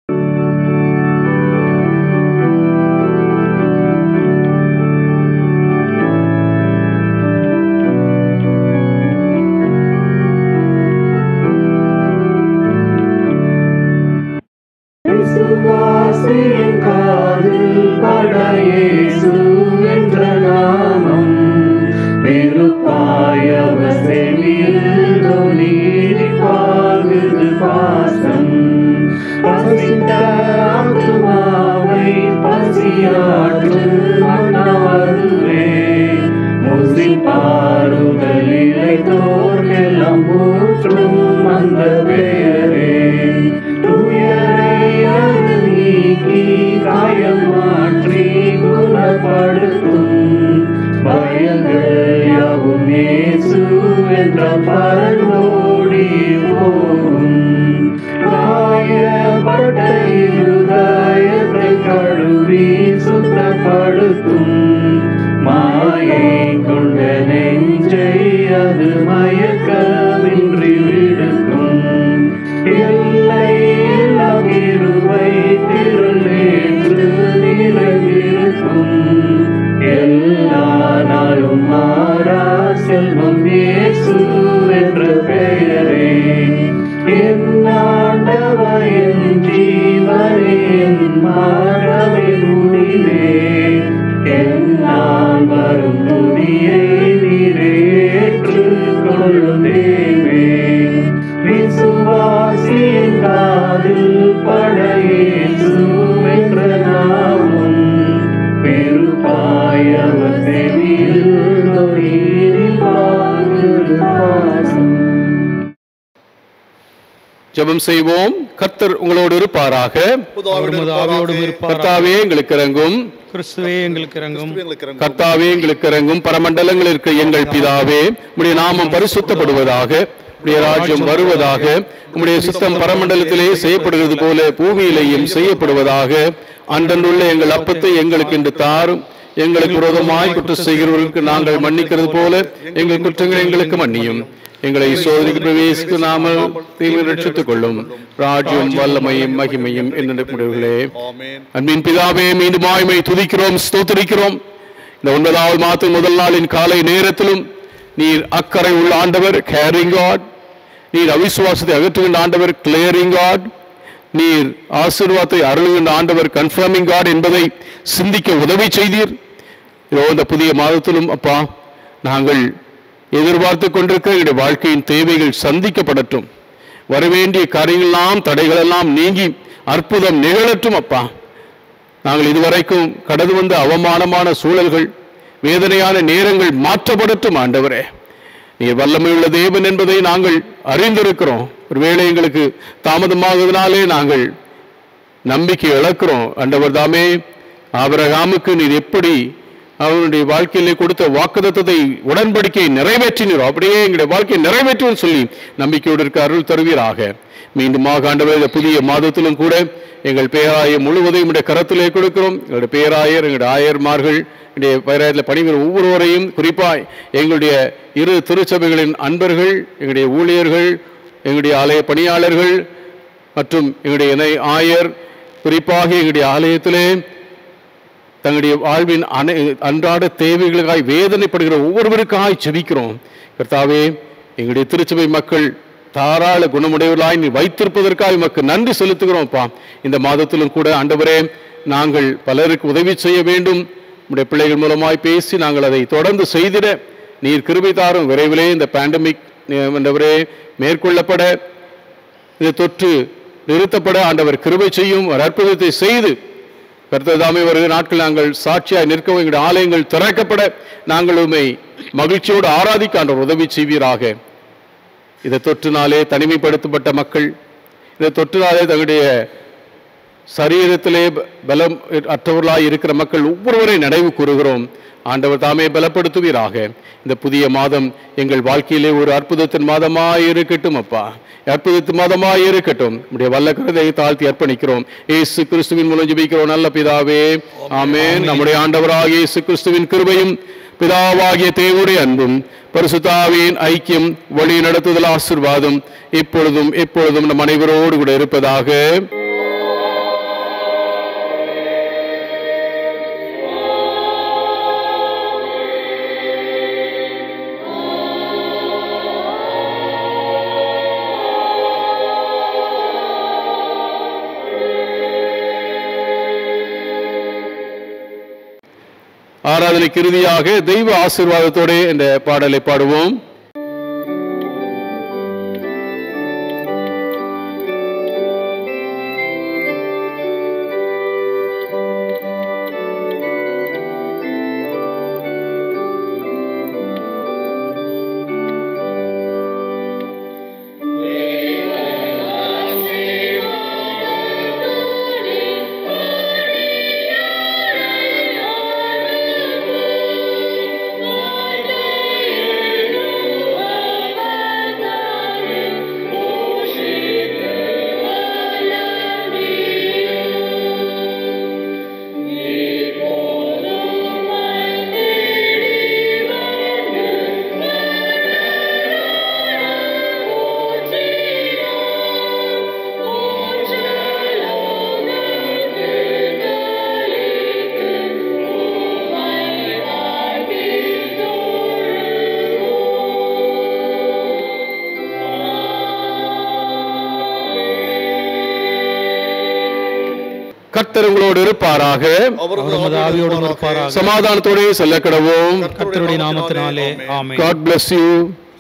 Speaker 6: விசுவாசியின் காதில் பட இயேசு என்ற நாமம் வெறுப்பாயவ செவியில் தொழில் பாகுது பாசம் பசித்த ஆத்துமாவை பசியாற்று மன்னவருவே முசி பாருதலிலை தோர்கெல்லாம் ஊற்றும் அந்த பெயரே துயரை அது நீக்கி காயம் மாற்றி குணப்படுத்தும் பயங்கள் யாவும் இயேசு என்ற பரந்தோடி போகும் காயப்பட்ட இருதயத்தை கழுவி சுத்தப்படுத்தும் மாயை கொண்ட நெஞ்சை அது மயக்கமின்றி விடுக்கும் எல்லை எல்லாம் இருவை திரளேற்று நிறைவிருக்கும் எல்லா நாளும் மாறா செல்வம் இயேசு என்ற பெயரே என் ஆண்டவா என் ஜீவனே என் மாறவே முடிவே என்னால் வரும் துணியை நீரேற்று கொள்ளும் தேவே விசுவாசியின் காதில் படையேசு என்ற நாமம் பெருப்பாயவர் செவியில் தொழில் பாகுது பாசம்
Speaker 1: ஜெபம் செய்வோம் கர்த்தர் உங்களோடு இருப்பாராக
Speaker 3: அவரது ஆவியோடும் இருப்பார்
Speaker 1: கர்த்தாவே எங்களுக்கு இறங்கும்
Speaker 3: கிறிஸ்துவே எங்களுக்கு இறங்கும்
Speaker 2: எங்களுக்கு இறங்கும்.
Speaker 1: கர்த்தாவே எங்களுக்கு இறங்கும் பரமண்டலங்களில் இருக்க எங்கள் பிதாவே உம்முடைய நாமம் பரிசுத்தப்படுவதாக உம்முடைய ராஜ்யம் வருவதாக உம்முடைய சித்தம் பரமண்டலத்திலே செய்யப்படுகிறது போல பூமியிலேயும் செய்யப்படுவதாக அன்றன்றுள்ள எங்கள் அப்பத்தை எங்களுக்கு இன்று தாரும் எங்களுக்கு விரோதமாய் குற்றம் செய்கிறவர்களுக்கு நாங்கள் மன்னிக்கிறது போல எங்கள் குற்றங்களை எங்களுக்கு மன்னியும் எங்களை சோதனைக்கு பிரவேசித்து நாம தீமை ரட்சித்துக் கொள்ளும் ராஜ்யம் வல்லமையும் மகிமையும் என்ன முடிவுகளே
Speaker 2: ஆமென்
Speaker 1: அன்பின் பிதாவே மீண்டும் ஆய்மை துதிக்கிறோம் ஸ்தோத்திரிக்கிறோம் இந்த ஒன்பதாவது மாதத்தின் முதல் நாளின் காலை நேரத்திலும் நீர் அக்கறை உள்ள ஆண்டவர் கேரிங் காட் நீர் அவிசுவாசத்தை அகற்றுகின்ற ஆண்டவர் கிளியரிங் காட் நீர் ஆசீர்வாதத்தை அருளுகின்ற ஆண்டவர் கன்ஃபர்மிங் காட் என்பதை சிந்திக்க உதவி செய்தீர் இதோ இந்த புதிய மாதத்திலும் அப்பா நாங்கள் எதிர்பார்த்து கொண்டிருக்கிற எங்களுடைய வாழ்க்கையின் தேவைகள் சந்திக்கப்படட்டும் வரவேண்டிய காரியங்களெல்லாம் தடைகளெல்லாம் நீங்கி அற்புதம் நிகழட்டும் அப்பா நாங்கள் இதுவரைக்கும் கடந்து வந்த அவமானமான சூழல்கள் வேதனையான நேரங்கள் மாற்றப்படட்டும் ஆண்டவரே நீர் வல்லமையுள்ள தேவன் என்பதை நாங்கள் அறிந்திருக்கிறோம் ஒருவேளை எங்களுக்கு தாமதமாகுவதனாலே நாங்கள் நம்பிக்கை இழக்கிறோம் ஆண்டவர் தாமே ஆபிரகாமுக்கு நீர் எப்படி அவனுடைய வாழ்க்கையிலே கொடுத்த வாக்குத்தத்தை உடன்படிக்கையை நிறைவேற்றினீரோ அப்படியே எங்களுடைய வாழ்க்கையை நிறைவேற்றுவோம் சொல்லி நம்பிக்கையோடு இருக்க அருள் தருவீராக மீண்டுமாக ஆண்டவரே இந்த புதிய மாதத்திலும் கூட எங்கள் பேராயர் முழுவதையும் உடைய கரத்திலே கொடுக்கிறோம் எங்களுடைய பேராயர் எங்களுடைய ஆயர்மார்கள் எங்களுடைய பேராயத்தில் பணிபுரிகிற ஒவ்வொருவரையும் குறிப்பாய் எங்களுடைய இரு திருச்சபைகளின் அன்பர்கள் எங்களுடைய ஊழியர்கள் எங்களுடைய ஆலய பணியாளர்கள் மற்றும் எங்களுடைய இணை ஆயர் குறிப்பாக எங்களுடைய ஆலயத்திலே தங்களுடைய வாழ்வின் அனை அன்றாட தேவைகளுக்காய் வேதனைப்படுகிற ஒவ்வொருவருக்காய் செபிக்கிறோம் கர்த்தாவே எங்களுடைய திருச்சபை மக்கள் தாராள குணமுடையவர்களாய் நீ வைத்திருப்பதற்காக உமக்கு நன்றி செலுத்துகிறோம்ப்பா இந்த மாதத்திலும் கூட ஆண்டவரே நாங்கள் பலருக்கு உதவி செய்ய வேண்டும் உடைய பிள்ளைகள் மூலமாய் பேசி நாங்கள் அதை தொடர்ந்து செய்திட நீர் கிருபை தாரும் விரைவிலே இந்த பேண்டமிக் ஆண்டவரே மேற்கொள்ளப்பட இந்த தொற்று நிறுத்தப்பட ஆண்டவர் கிருபை செய்யும் ஒரு அற்புதத்தை செய்து கர்த்ததாமே வருகிற நாட்கள் நாங்கள் சாட்சியாய் நிற்கவும் எங்களுடைய ஆலயங்கள் திறக்கப்பட நாங்கள் உண்மை மகிழ்ச்சியோடு ஆராதிக்க ஆண்டவர் உதவி செய்வீராக இதை தொற்றினாலே தனிமைப்படுத்தப்பட்ட மக்கள் இதை தொற்றினாலே தங்களுடைய சரீரத்திலே ப- பலம் அற்றவர்களாய் இருக்கிற மக்கள் ஒவ்வொருவரை நினைவு கூறுகிறோம் ஆண்டவர் தாமே பலப்படுத்துவீராக இந்த புதிய மாதம் எங்கள் வாழ்க்கையிலே ஒரு அற்புதத்தின் மாதமாய் இருக்கட்டும் அப்பா அற்புதத்தின் மாதமாய் இருக்கட்டும் நம்முடைய வல்ல கருதை தாழ்த்தி அர்ப்பணிக்கிறோம் இயேசு கிறிஸ்துவின் மூலம் ஜெபிக்கிறோம் நல்ல பிதாவே ஆமென் நம்முடைய ஆண்டவராகிய இயேசு கிறிஸ்துவின் கிருபையும் பிதாவாகிய தேவனுடைய அன்பும் பரிசுத்தாவியின் ஐக்கியம் வழி நடத்துதல் ஆசிர்வாதம் இப்பொழுதும் எப்பொழுதும் நம் அனைவரோடு கூட இருப்பதாக ஆராதனைக்கு இறுதியாக தெய்வ ஆசீர்வாதத்தோட இந்த பாடலை பாடுவோம் கர்த்தர் உங்களோடு இருப்பாராக
Speaker 3: அவர் உமது ஆவியோடும் இருப்பாராக
Speaker 1: சமாதானத்தோடு செல்ல கடவோம்
Speaker 3: கர்த்தருடைய நாமத்தினாலே ஆமென்
Speaker 1: God bless you.